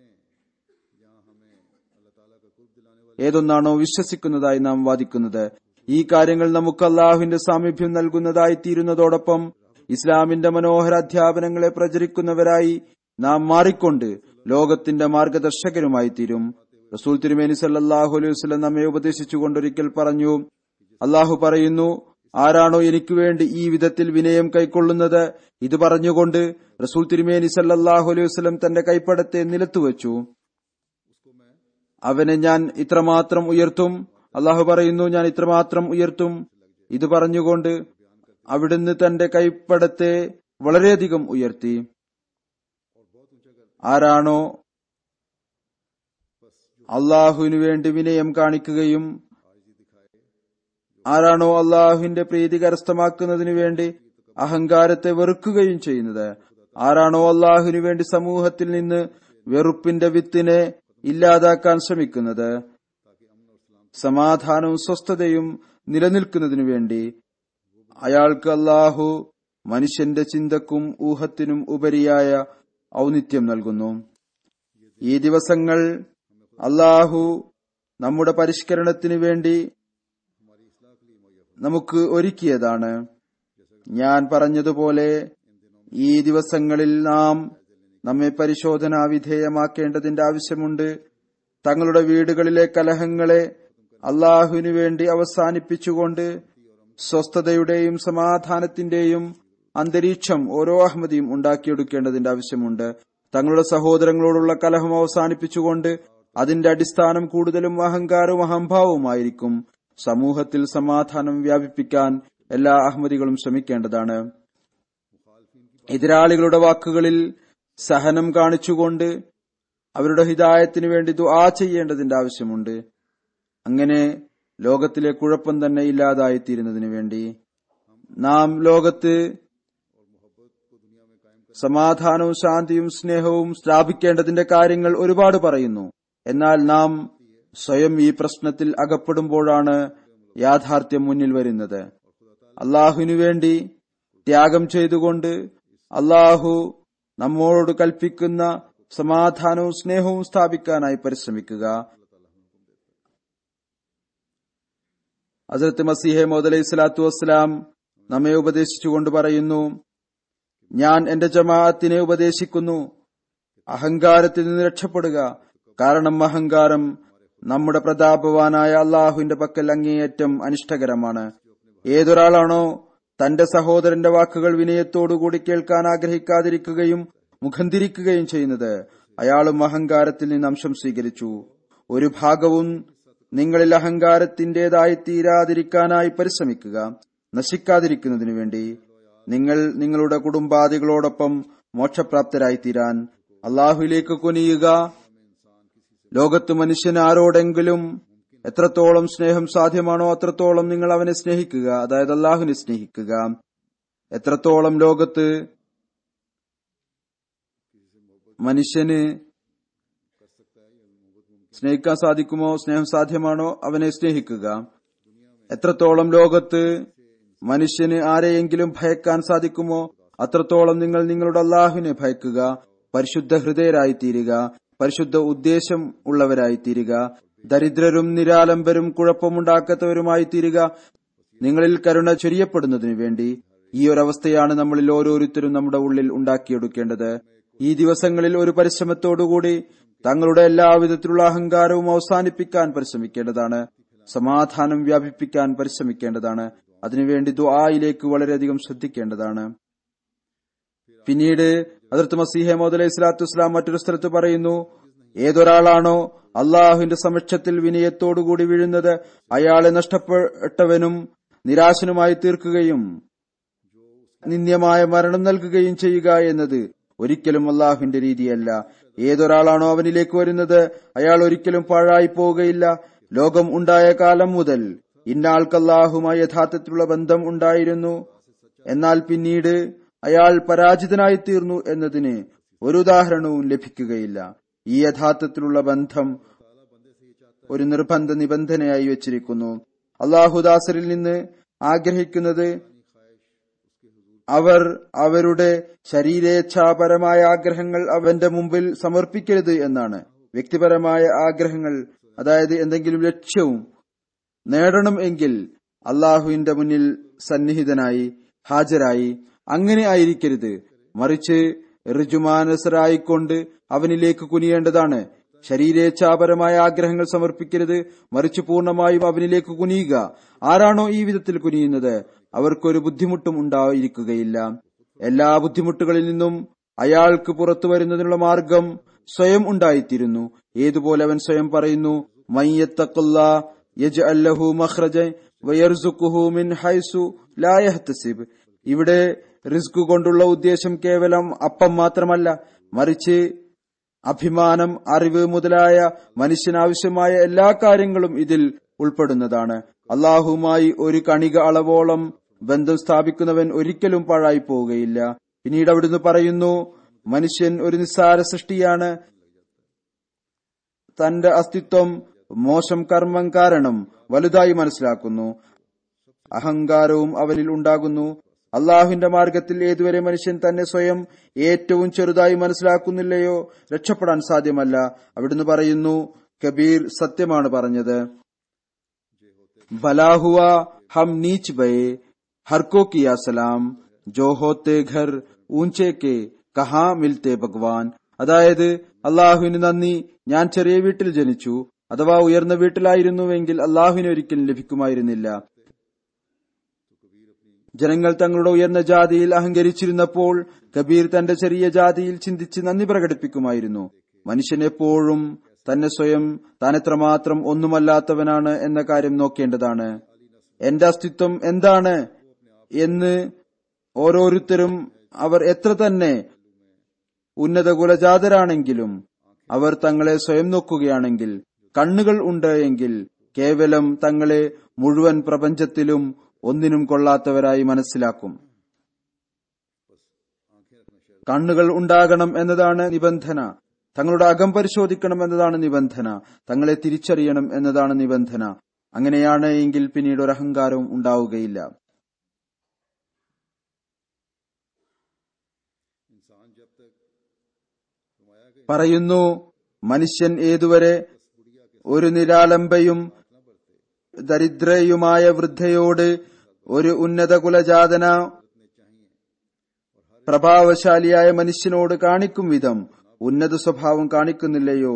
ഏതൊന്നാണോ വിശ്വസിക്കുന്നതായി നാം വാദിക്കുന്നത് ഈ കാര്യങ്ങൾ നമുക്ക് അള്ളാഹുവിന്റെ സാമീപ്യം നൽകുന്നതായി തീരുന്നതോടൊപ്പം ഇസ്ലാമിന്റെ മനോഹര അധ്യാപനങ്ങളെ പ്രചരിക്കുന്നവരായി നാം മാറിക്കൊണ്ട് ലോകത്തിന്റെ മാർഗദർശകരുമായി തീരും റസൂൽ തിരുമേനി സല്ലാഹു അലൈഹി വസ്ലം നമ്മെ ഉപദേശിച്ചുകൊണ്ടൊരിക്കൽ പറഞ്ഞു അള്ളാഹു പറയുന്നു ആരാണോ എനിക്ക് വേണ്ടി ഈ വിധത്തിൽ വിനയം കൈക്കൊള്ളുന്നത് ഇത് പറഞ്ഞുകൊണ്ട് റസൂൽ തിരുമേനി സല്ലാഹു അലൈഹി വസ്ലം തന്റെ കൈപ്പടത്തെ നിലത്തുവച്ചു അവനെ ഞാൻ ഇത്രമാത്രം ഉയർത്തും അള്ളാഹു പറയുന്നു ഞാൻ ഇത്രമാത്രം ഉയർത്തും ഇത് പറഞ്ഞുകൊണ്ട് അവിടുന്ന് തന്റെ കൈപ്പടത്തെ വളരെയധികം ഉയർത്തി ആരാണോ അള്ളാഹുവിനു വേണ്ടി വിനയം കാണിക്കുകയും ആരാണോ അള്ളാഹുവിന്റെ പ്രീതി കരസ്ഥമാക്കുന്നതിനു വേണ്ടി അഹങ്കാരത്തെ വെറുക്കുകയും ചെയ്യുന്നത് ആരാണോ അള്ളാഹുവിനു വേണ്ടി സമൂഹത്തിൽ നിന്ന് വെറുപ്പിന്റെ വിത്തിനെ ഇല്ലാതാക്കാൻ ശ്രമിക്കുന്നത് സമാധാനവും സ്വസ്ഥതയും നിലനിൽക്കുന്നതിനു വേണ്ടി അയാൾക്ക് അള്ളാഹു മനുഷ്യന്റെ ചിന്തക്കും ഊഹത്തിനും ഉപരിയായ ഔന്നിത്യം നൽകുന്നു ഈ ദിവസങ്ങൾ അള്ളാഹു നമ്മുടെ പരിഷ്കരണത്തിനു വേണ്ടി നമുക്ക് ഒരുക്കിയതാണ് ഞാൻ പറഞ്ഞതുപോലെ ഈ ദിവസങ്ങളിൽ നാം നമ്മെ പരിശോധനാ വിധേയമാക്കേണ്ടതിന്റെ ആവശ്യമുണ്ട് തങ്ങളുടെ വീടുകളിലെ കലഹങ്ങളെ അള്ളാഹുവിനു വേണ്ടി അവസാനിപ്പിച്ചുകൊണ്ട് സ്വസ്ഥതയുടെയും സമാധാനത്തിന്റെയും അന്തരീക്ഷം ഓരോ അഹമ്മദിയും ഉണ്ടാക്കിയെടുക്കേണ്ടതിന്റെ ആവശ്യമുണ്ട് തങ്ങളുടെ സഹോദരങ്ങളോടുള്ള കലഹം അവസാനിപ്പിച്ചുകൊണ്ട് അതിന്റെ അടിസ്ഥാനം കൂടുതലും അഹങ്കാരവും അഹംഭാവവുമായിരിക്കും സമൂഹത്തിൽ സമാധാനം വ്യാപിപ്പിക്കാൻ എല്ലാ അഹമ്മദികളും ശ്രമിക്കേണ്ടതാണ് എതിരാളികളുടെ വാക്കുകളിൽ സഹനം കാണിച്ചുകൊണ്ട് അവരുടെ ഹിതായത്തിന് വേണ്ടി ദുആ ചെയ്യേണ്ടതിന്റെ ആവശ്യമുണ്ട് അങ്ങനെ ലോകത്തിലെ കുഴപ്പം തന്നെ ഇല്ലാതായിത്തീരുന്നതിന് വേണ്ടി നാം ലോകത്ത് സമാധാനവും ശാന്തിയും സ്നേഹവും സ്ഥാപിക്കേണ്ടതിന്റെ കാര്യങ്ങൾ ഒരുപാട് പറയുന്നു എന്നാൽ നാം സ്വയം ഈ പ്രശ്നത്തിൽ അകപ്പെടുമ്പോഴാണ് യാഥാർത്ഥ്യം മുന്നിൽ വരുന്നത് അള്ളാഹുവിനു വേണ്ടി ത്യാഗം ചെയ്തുകൊണ്ട് അള്ളാഹു നമ്മോട് കൽപ്പിക്കുന്ന സമാധാനവും സ്നേഹവും സ്ഥാപിക്കാനായി പരിശ്രമിക്കുക ഹസരത്ത് മസീഹെ മോദലൈഹി സ്വലാത്തു വസ്സലാം നമ്മെ ഉപദേശിച്ചുകൊണ്ട് പറയുന്നു ഞാൻ എന്റെ ജമാഅത്തിനെ ഉപദേശിക്കുന്നു അഹങ്കാരത്തിൽ നിന്ന് രക്ഷപ്പെടുക കാരണം അഹങ്കാരം നമ്മുടെ പ്രതാപവാനായ അള്ളാഹുവിന്റെ പക്കൽ അങ്ങേയറ്റം അനിഷ്ടകരമാണ് ഏതൊരാളാണോ തന്റെ സഹോദരന്റെ വാക്കുകൾ വിനയത്തോടുകൂടി കേൾക്കാൻ ആഗ്രഹിക്കാതിരിക്കുകയും മുഖം തിരിക്കുകയും ചെയ്യുന്നത് അയാളും അഹങ്കാരത്തിൽ നിന്ന് അംശം സ്വീകരിച്ചു ഒരു ഭാഗവും നിങ്ങളിൽ അഹങ്കാരത്തിന്റേതായി തീരാതിരിക്കാനായി പരിശ്രമിക്കുക നശിക്കാതിരിക്കുന്നതിനു വേണ്ടി നിങ്ങൾ നിങ്ങളുടെ കുടുംബാദികളോടൊപ്പം മോക്ഷപ്രാപ്തരായി തീരാൻ അള്ളാഹുവിലേക്ക് കുനിയുക ലോകത്ത് മനുഷ്യൻ ആരോടെങ്കിലും എത്രത്തോളം സ്നേഹം സാധ്യമാണോ അത്രത്തോളം നിങ്ങൾ അവനെ സ്നേഹിക്കുക അതായത് അള്ളാഹുവിനെ സ്നേഹിക്കുക എത്രത്തോളം ലോകത്ത് മനുഷ്യന് സ്നേഹിക്കാൻ സാധിക്കുമോ സ്നേഹം സാധ്യമാണോ അവനെ സ്നേഹിക്കുക എത്രത്തോളം ലോകത്ത് മനുഷ്യന് ആരെയെങ്കിലും ഭയക്കാൻ സാധിക്കുമോ അത്രത്തോളം നിങ്ങൾ നിങ്ങളുടെ അള്ളാഹുവിനെ ഭയക്കുക പരിശുദ്ധ ഹൃദയരായി തീരുക പരിശുദ്ധ ഉദ്ദേശം ഉള്ളവരായി തീരുക ദരിദ്രരും നിരാലംബരും കുഴപ്പമുണ്ടാക്കാത്തവരുമായി തീരുക നിങ്ങളിൽ കരുണ ചൊരിയപ്പെടുന്നതിനു വേണ്ടി ഈ ഒരവസ്ഥയാണ് നമ്മളിൽ ഓരോരുത്തരും നമ്മുടെ ഉള്ളിൽ ഉണ്ടാക്കിയെടുക്കേണ്ടത് ഈ ദിവസങ്ങളിൽ ഒരു പരിശ്രമത്തോടുകൂടി തങ്ങളുടെ എല്ലാവിധത്തിലുള്ള അഹങ്കാരവും അവസാനിപ്പിക്കാൻ പരിശ്രമിക്കേണ്ടതാണ് സമാധാനം വ്യാപിപ്പിക്കാൻ പരിശ്രമിക്കേണ്ടതാണ് അതിനുവേണ്ടി ദുആയിലേക്ക് വളരെയധികം ശ്രദ്ധിക്കേണ്ടതാണ് പിന്നീട് അതിർത്ത് മസീഹെ മോദ് അലൈഹി സ്വലാത്തു വസ്സലാം മറ്റൊരു സ്ഥലത്ത് പറയുന്നു ഏതൊരാളാണോ അള്ളാഹുവിന്റെ സമക്ഷത്തിൽ വിനയത്തോടുകൂടി വീഴുന്നത് അയാളെ നഷ്ടപ്പെട്ടവനും നിരാശനുമായി തീർക്കുകയും നിന്ദ്യമായ മരണം നൽകുകയും ചെയ്യുക എന്നത് ഒരിക്കലും അള്ളാഹുവിന്റെ രീതിയല്ല ഏതൊരാളാണോ അവനിലേക്ക് വരുന്നത് അയാൾ ഒരിക്കലും പാഴായി പോവുകയില്ല ലോകം ഉണ്ടായ കാലം മുതൽ ഇന്നാൾക്ക് അള്ളാഹുമായി യഥാർത്ഥത്തിലുള്ള ബന്ധം ഉണ്ടായിരുന്നു എന്നാൽ പിന്നീട് അയാൾ പരാജിതനായി തീർന്നു എന്നതിന് ഒരു ഉദാഹരണവും ലഭിക്കുകയില്ല ഈ യഥാർത്ഥത്തിലുള്ള ബന്ധം ഒരു നിർബന്ധ നിബന്ധനയായി വെച്ചിരിക്കുന്നു അള്ളാഹുദാസരിൽ നിന്ന് ആഗ്രഹിക്കുന്നത് അവർ അവരുടെ ശരീരേച്ഛാപരമായ ആഗ്രഹങ്ങൾ അവന്റെ മുമ്പിൽ സമർപ്പിക്കരുത് എന്നാണ് വ്യക്തിപരമായ ആഗ്രഹങ്ങൾ അതായത് എന്തെങ്കിലും ലക്ഷ്യവും നേടണം എങ്കിൽ അള്ളാഹുവിന്റെ മുന്നിൽ സന്നിഹിതനായി ഹാജരായി അങ്ങനെ ആയിരിക്കരുത് മറിച്ച് ഋജുമാനസരായിക്കൊണ്ട് അവനിലേക്ക് കുനിയേണ്ടതാണ് ശരീരേച്ഛാപരമായ ആഗ്രഹങ്ങൾ സമർപ്പിക്കരുത് മറിച്ച് പൂർണ്ണമായും അവനിലേക്ക് കുനിയുക ആരാണോ ഈ വിധത്തിൽ കുനിയുന്നത് അവർക്കൊരു ബുദ്ധിമുട്ടും ഉണ്ടായിരിക്കുകയില്ല എല്ലാ ബുദ്ധിമുട്ടുകളിൽ നിന്നും അയാൾക്ക് പുറത്തു വരുന്നതിനുള്ള മാർഗം സ്വയം ഉണ്ടായിത്തീരുന്നു ഏതുപോലെ അവൻ സ്വയം പറയുന്നു മയ്യത്തക്കുള്ള യജ് അല്ലഹു മഹ്റജ വയർസുക്കുഹു മിൻ ഹൈസു ലായഹ്തസിബ് ഇവിടെ റിസ്ക് കൊണ്ടുള്ള ഉദ്ദേശം കേവലം അപ്പം മാത്രമല്ല മറിച്ച് അഭിമാനം അറിവ് മുതലായ മനുഷ്യനാവശ്യമായ എല്ലാ കാര്യങ്ങളും ഇതിൽ ഉൾപ്പെടുന്നതാണ് അള്ളാഹുമായി ഒരു കണിക അളവോളം ബന്ധം സ്ഥാപിക്കുന്നവൻ ഒരിക്കലും പാഴായി പോവുകയില്ല പിന്നീട് അവിടുന്ന് പറയുന്നു മനുഷ്യൻ ഒരു നിസ്സാര സൃഷ്ടിയാണ് തന്റെ അസ്തിത്വം മോശം കർമ്മം കാരണം വലുതായി മനസ്സിലാക്കുന്നു അഹങ്കാരവും അവനിൽ ഉണ്ടാകുന്നു അള്ളാഹുവിന്റെ മാർഗത്തിൽ ഏതുവരെ മനുഷ്യൻ തന്നെ സ്വയം ഏറ്റവും ചെറുതായി മനസ്സിലാക്കുന്നില്ലയോ രക്ഷപ്പെടാൻ സാധ്യമല്ല അവിടുന്ന് പറയുന്നു കബീർ സത്യമാണ് പറഞ്ഞത് ഭലാഹുവ ഹം നീച്ച് ബയെ ഹർക്കോ കിയാ സലാം ജോ ഹോത്തെ ഘർ ഊഞ്ചെ കെ കഹാ മിൽത്തെ ഭഗവാൻ അതായത് അള്ളാഹുവിന് നന്ദി ഞാൻ ചെറിയ വീട്ടിൽ ജനിച്ചു അഥവാ ഉയർന്ന വീട്ടിലായിരുന്നുവെങ്കിൽ അള്ളാഹുവിന് ഒരിക്കലും ലഭിക്കുമായിരുന്നില്ല ജനങ്ങൾ തങ്ങളുടെ ഉയർന്ന ജാതിയിൽ അഹങ്കരിച്ചിരുന്നപ്പോൾ കബീർ തന്റെ ചെറിയ ജാതിയിൽ ചിന്തിച്ച് നന്ദി പ്രകടിപ്പിക്കുമായിരുന്നു മനുഷ്യൻ എപ്പോഴും തന്നെ സ്വയം താൻ എത്രമാത്രം ഒന്നുമല്ലാത്തവനാണ് എന്ന കാര്യം നോക്കേണ്ടതാണ് എന്റെ അസ്തിത്വം എന്താണ് എന്ന് ഓരോരുത്തരും അവർ എത്ര തന്നെ ഉന്നത കുലജാതരാണെങ്കിലും അവർ തങ്ങളെ സ്വയം നോക്കുകയാണെങ്കിൽ കണ്ണുകൾ ഉണ്ട് എങ്കിൽ കേവലം തങ്ങളെ മുഴുവൻ പ്രപഞ്ചത്തിലും ഒന്നിനും കൊള്ളാത്തവരായി മനസ്സിലാക്കും കണ്ണുകൾ ഉണ്ടാകണം എന്നതാണ് നിബന്ധന തങ്ങളുടെ അകം പരിശോധിക്കണം എന്നതാണ് നിബന്ധന തങ്ങളെ തിരിച്ചറിയണം എന്നതാണ് നിബന്ധന അങ്ങനെയാണ് എങ്കിൽ പിന്നീട് ഒരു അഹങ്കാരവും ഉണ്ടാവുകയില്ല പറയുന്നു മനുഷ്യൻ ഏതുവരെ ഒരു നിരാലംബയും ദരിദ്രയുമായ വൃദ്ധയോട് ഒരു ഉന്നത കുലജാതന പ്രഭാവശാലിയായ മനുഷ്യനോട് കാണിക്കും വിധം ഉന്നത സ്വഭാവം കാണിക്കുന്നില്ലയോ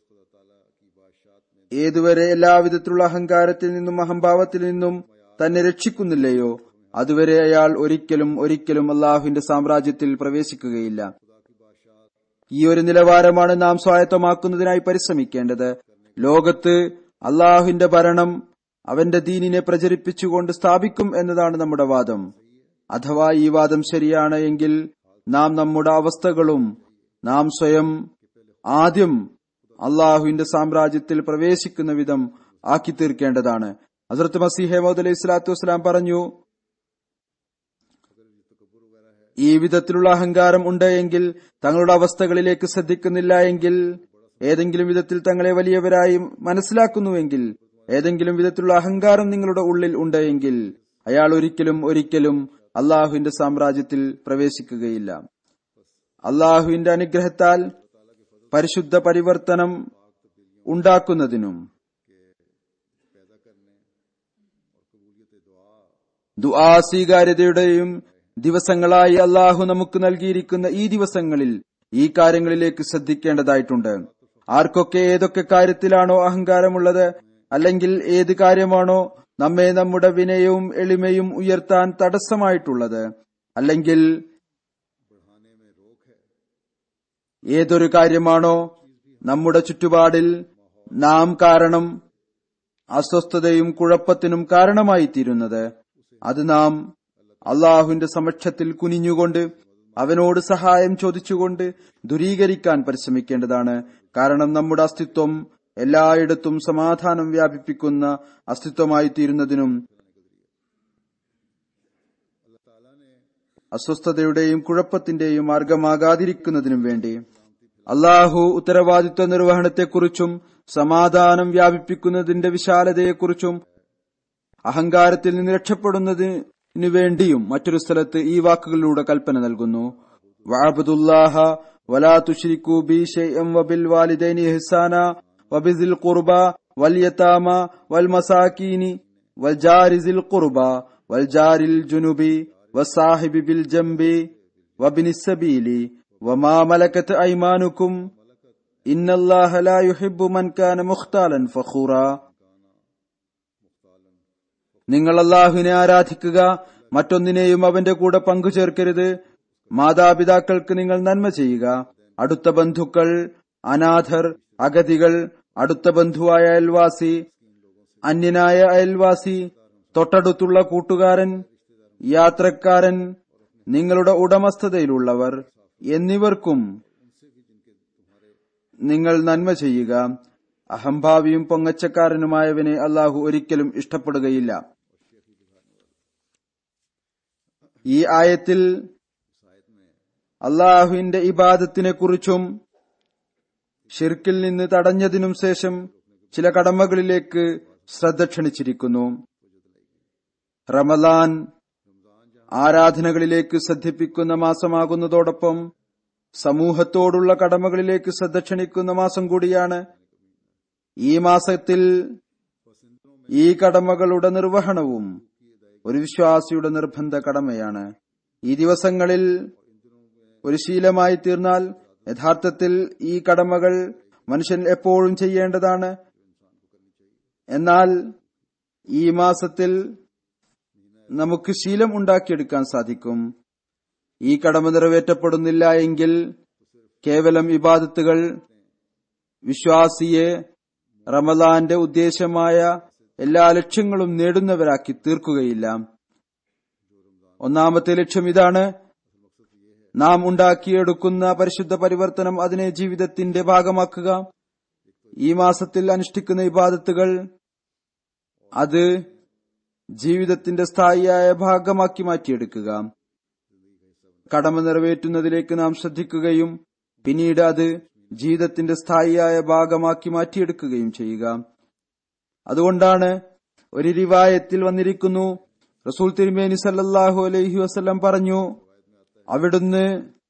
ഏതുവരെ എല്ലാവിധത്തിലുള്ള അഹങ്കാരത്തിൽ നിന്നും അഹംഭാവത്തിൽ നിന്നും തന്നെ രക്ഷിക്കുന്നില്ലയോ അതുവരെ അയാൾ ഒരിക്കലും ഒരിക്കലും അള്ളാഹുവിന്റെ സാമ്രാജ്യത്തിൽ പ്രവേശിക്കുകയില്ല ഈ ഒരു നിലവാരമാണ് നാം സ്വായത്തമാക്കുന്നതിനായി പരിശ്രമിക്കേണ്ടത് ലോകത്ത് അള്ളാഹുവിന്റെ ഭരണം അവന്റെ ദീനിനെ പ്രചരിപ്പിച്ചുകൊണ്ട് സ്ഥാപിക്കും എന്നതാണ് നമ്മുടെ വാദം അഥവാ ഈ വാദം ശരിയാണ് എങ്കിൽ നാം നമ്മുടെ അവസ്ഥകളും നാം സ്വയം ആദ്യം അള്ളാഹുവിന്റെ സാമ്രാജ്യത്തിൽ പ്രവേശിക്കുന്ന വിധം ആക്കി തീർക്കേണ്ടതാണ് ഹസരത്ത് മസീഹമദ് അലൈഹി സ്വലാത്തു വസ്സലാം പറഞ്ഞു ഈ വിധത്തിലുള്ള അഹങ്കാരം ഉണ്ട് എങ്കിൽ തങ്ങളുടെ അവസ്ഥകളിലേക്ക് ശ്രദ്ധിക്കുന്നില്ല എങ്കിൽ ഏതെങ്കിലും വിധത്തിൽ തങ്ങളെ വലിയവരായി മനസ്സിലാക്കുന്നുവെങ്കിൽ ഏതെങ്കിലും വിധത്തിലുള്ള അഹങ്കാരം നിങ്ങളുടെ ഉള്ളിൽ ഉണ്ട് എങ്കിൽ അയാൾ ഒരിക്കലും ഒരിക്കലും അള്ളാഹുവിന്റെ സാമ്രാജ്യത്തിൽ പ്രവേശിക്കുകയില്ല അള്ളാഹുവിന്റെ അനുഗ്രഹത്താൽ പരിശുദ്ധ പരിവർത്തനം ഉണ്ടാക്കുന്നതിനും ദുആ സ്വീകാര്യതയുടെയും ദിവസങ്ങളായി അള്ളാഹു നമുക്ക് നൽകിയിരിക്കുന്ന ഈ ദിവസങ്ങളിൽ ഈ കാര്യങ്ങളിലേക്ക് ശ്രദ്ധിക്കേണ്ടതായിട്ടുണ്ട് ആർക്കൊക്കെ ഏതൊക്കെ കാര്യത്തിലാണോ അഹങ്കാരമുള്ളത് അല്ലെങ്കിൽ ഏത് കാര്യമാണോ നമ്മെ നമ്മുടെ വിനയവും എളിമയും ഉയർത്താൻ തടസ്സമായിട്ടുള്ളത് അല്ലെങ്കിൽ ഏതൊരു കാര്യമാണോ നമ്മുടെ ചുറ്റുപാടിൽ നാം കാരണം അസ്വസ്ഥതയും കുഴപ്പത്തിനും കാരണമായി തീരുന്നത് അത് നാം അള്ളാഹുവിന്റെ സമക്ഷത്തിൽ കുനിഞ്ഞുകൊണ്ട് അവനോട് സഹായം ചോദിച്ചുകൊണ്ട് ദുരീകരിക്കാൻ പരിശ്രമിക്കേണ്ടതാണ് കാരണം നമ്മുടെ അസ്തിത്വം എല്ലായിടത്തും സമാധാനം വ്യാപിപ്പിക്കുന്ന അസ്തിത്വമായി തീരുന്നതിനും അസ്വസ്ഥതയുടെയും കുഴപ്പത്തിന്റെയും മാർഗമാകാതിരിക്കുന്നതിനും വേണ്ടി അള്ളാഹു ഉത്തരവാദിത്വ നിർവഹണത്തെക്കുറിച്ചും സമാധാനം വ്യാപിപ്പിക്കുന്നതിന്റെ വിശാലതയെക്കുറിച്ചും അഹങ്കാരത്തിൽ നിന്ന് രക്ഷപ്പെടുന്നതിനു വേണ്ടിയും മറ്റൊരു സ്ഥലത്ത് ഈ വാക്കുകളിലൂടെ കൽപ്പന നൽകുന്നു വഅബ്ദുല്ലാഹ വലാ തുശ്രിക്കൂ ബി ഷൈഅൻ വബിൽ വാലിദൈനി ഇഹ്സാന വബിസിൽ ഖുർബ വൽ യതാമ വൽ മസാകീനി വൽ ജാരിസിൽ ഖുർബ വൽ ജാരിൽ ജുനുബി വസാഹിബി ബിൽ ജംബി വബിനി സബീലി വമാ മലക്കത്ത് ഐമാനുക്കും ഇന്നല്ലാഹ ലാ യുഹിബ്ബു മൻ കാന മുഖ്താലൻ ഫഖൂറ നിങ്ങൾ അള്ളാഹുവിനെ ആരാധിക്കുക മറ്റൊന്നിനെയും അവന്റെ കൂടെ പങ്കുചേർക്കരുത് മാതാപിതാക്കൾക്ക് നിങ്ങൾ നന്മ ചെയ്യുക അടുത്ത ബന്ധുക്കൾ അനാഥർ അഗതികൾ അടുത്ത ബന്ധുവായ അയൽവാസി അന്യനായ അയൽവാസി തൊട്ടടുത്തുള്ള കൂട്ടുകാരൻ യാത്രക്കാരൻ നിങ്ങളുടെ ഉടമസ്ഥതയിലുള്ളവർ എന്നിവർക്കും നിങ്ങൾ നന്മ ചെയ്യുക അഹംഭാവിയും പൊങ്ങച്ചക്കാരനുമായവനെ അള്ളാഹു ഒരിക്കലും ഇഷ്ടപ്പെടുകയില്ല ഈ ആയത്തിൽ അള്ളാഹുവിന്റെ ഇബാദത്തിനെ കുറിച്ചും ഷിർക്കിൽ നിന്ന് തടഞ്ഞതിനും ശേഷം ചില കടമകളിലേക്ക് ശ്രദ്ധ ക്ഷണിച്ചിരിക്കുന്നു റമലാൻ ആരാധനകളിലേക്ക് ശ്രദ്ധിപ്പിക്കുന്ന മാസമാകുന്നതോടൊപ്പം സമൂഹത്തോടുള്ള കടമകളിലേക്ക് ശ്രദ്ധ ക്ഷണിക്കുന്ന മാസം കൂടിയാണ് ഈ മാസത്തിൽ ഈ കടമകളുടെ നിർവഹണവും ഒരു വിശ്വാസിയുടെ നിർബന്ധ കടമയാണ് ഈ ദിവസങ്ങളിൽ ഒരു ശീലമായി തീർന്നാൽ യഥാർത്ഥത്തിൽ ഈ കടമകൾ മനുഷ്യൻ എപ്പോഴും ചെയ്യേണ്ടതാണ് എന്നാൽ ഈ മാസത്തിൽ നമുക്ക് ശീലം ഉണ്ടാക്കിയെടുക്കാൻ സാധിക്കും ഈ കടമ നിറവേറ്റപ്പെടുന്നില്ല എങ്കിൽ കേവലം ഇബാദത്തുകൾ വിശ്വാസിയെ റമദാന്റെ ഉദ്ദേശമായ എല്ലാ ലക്ഷ്യങ്ങളും നേടുന്നവരാക്കി തീർക്കുകയില്ല ഒന്നാമത്തെ ലക്ഷ്യം ഇതാണ് നാം ഉണ്ടാക്കിയെടുക്കുന്ന പരിശുദ്ധ പരിവർത്തനം അതിനെ ജീവിതത്തിന്റെ ഭാഗമാക്കുക ഈ മാസത്തിൽ അനുഷ്ഠിക്കുന്ന ഇബാദത്തുകൾ അത് ജീവിതത്തിന്റെ സ്ഥായിയായ ഭാഗമാക്കി മാറ്റിയെടുക്കുക കടമ നിറവേറ്റുന്നതിലേക്ക് നാം ശ്രദ്ധിക്കുകയും പിന്നീട് അത് ജീവിതത്തിന്റെ സ്ഥായിയായ ഭാഗമാക്കി മാറ്റിയെടുക്കുകയും ചെയ്യുക അതുകൊണ്ടാണ് ഒരു റിവായത്തിൽ വന്നിരിക്കുന്നു റസൂൽ തിരുമേനി സല്ലല്ലാഹു അലൈഹി വസല്ലം പറഞ്ഞു അവിടുന്ന്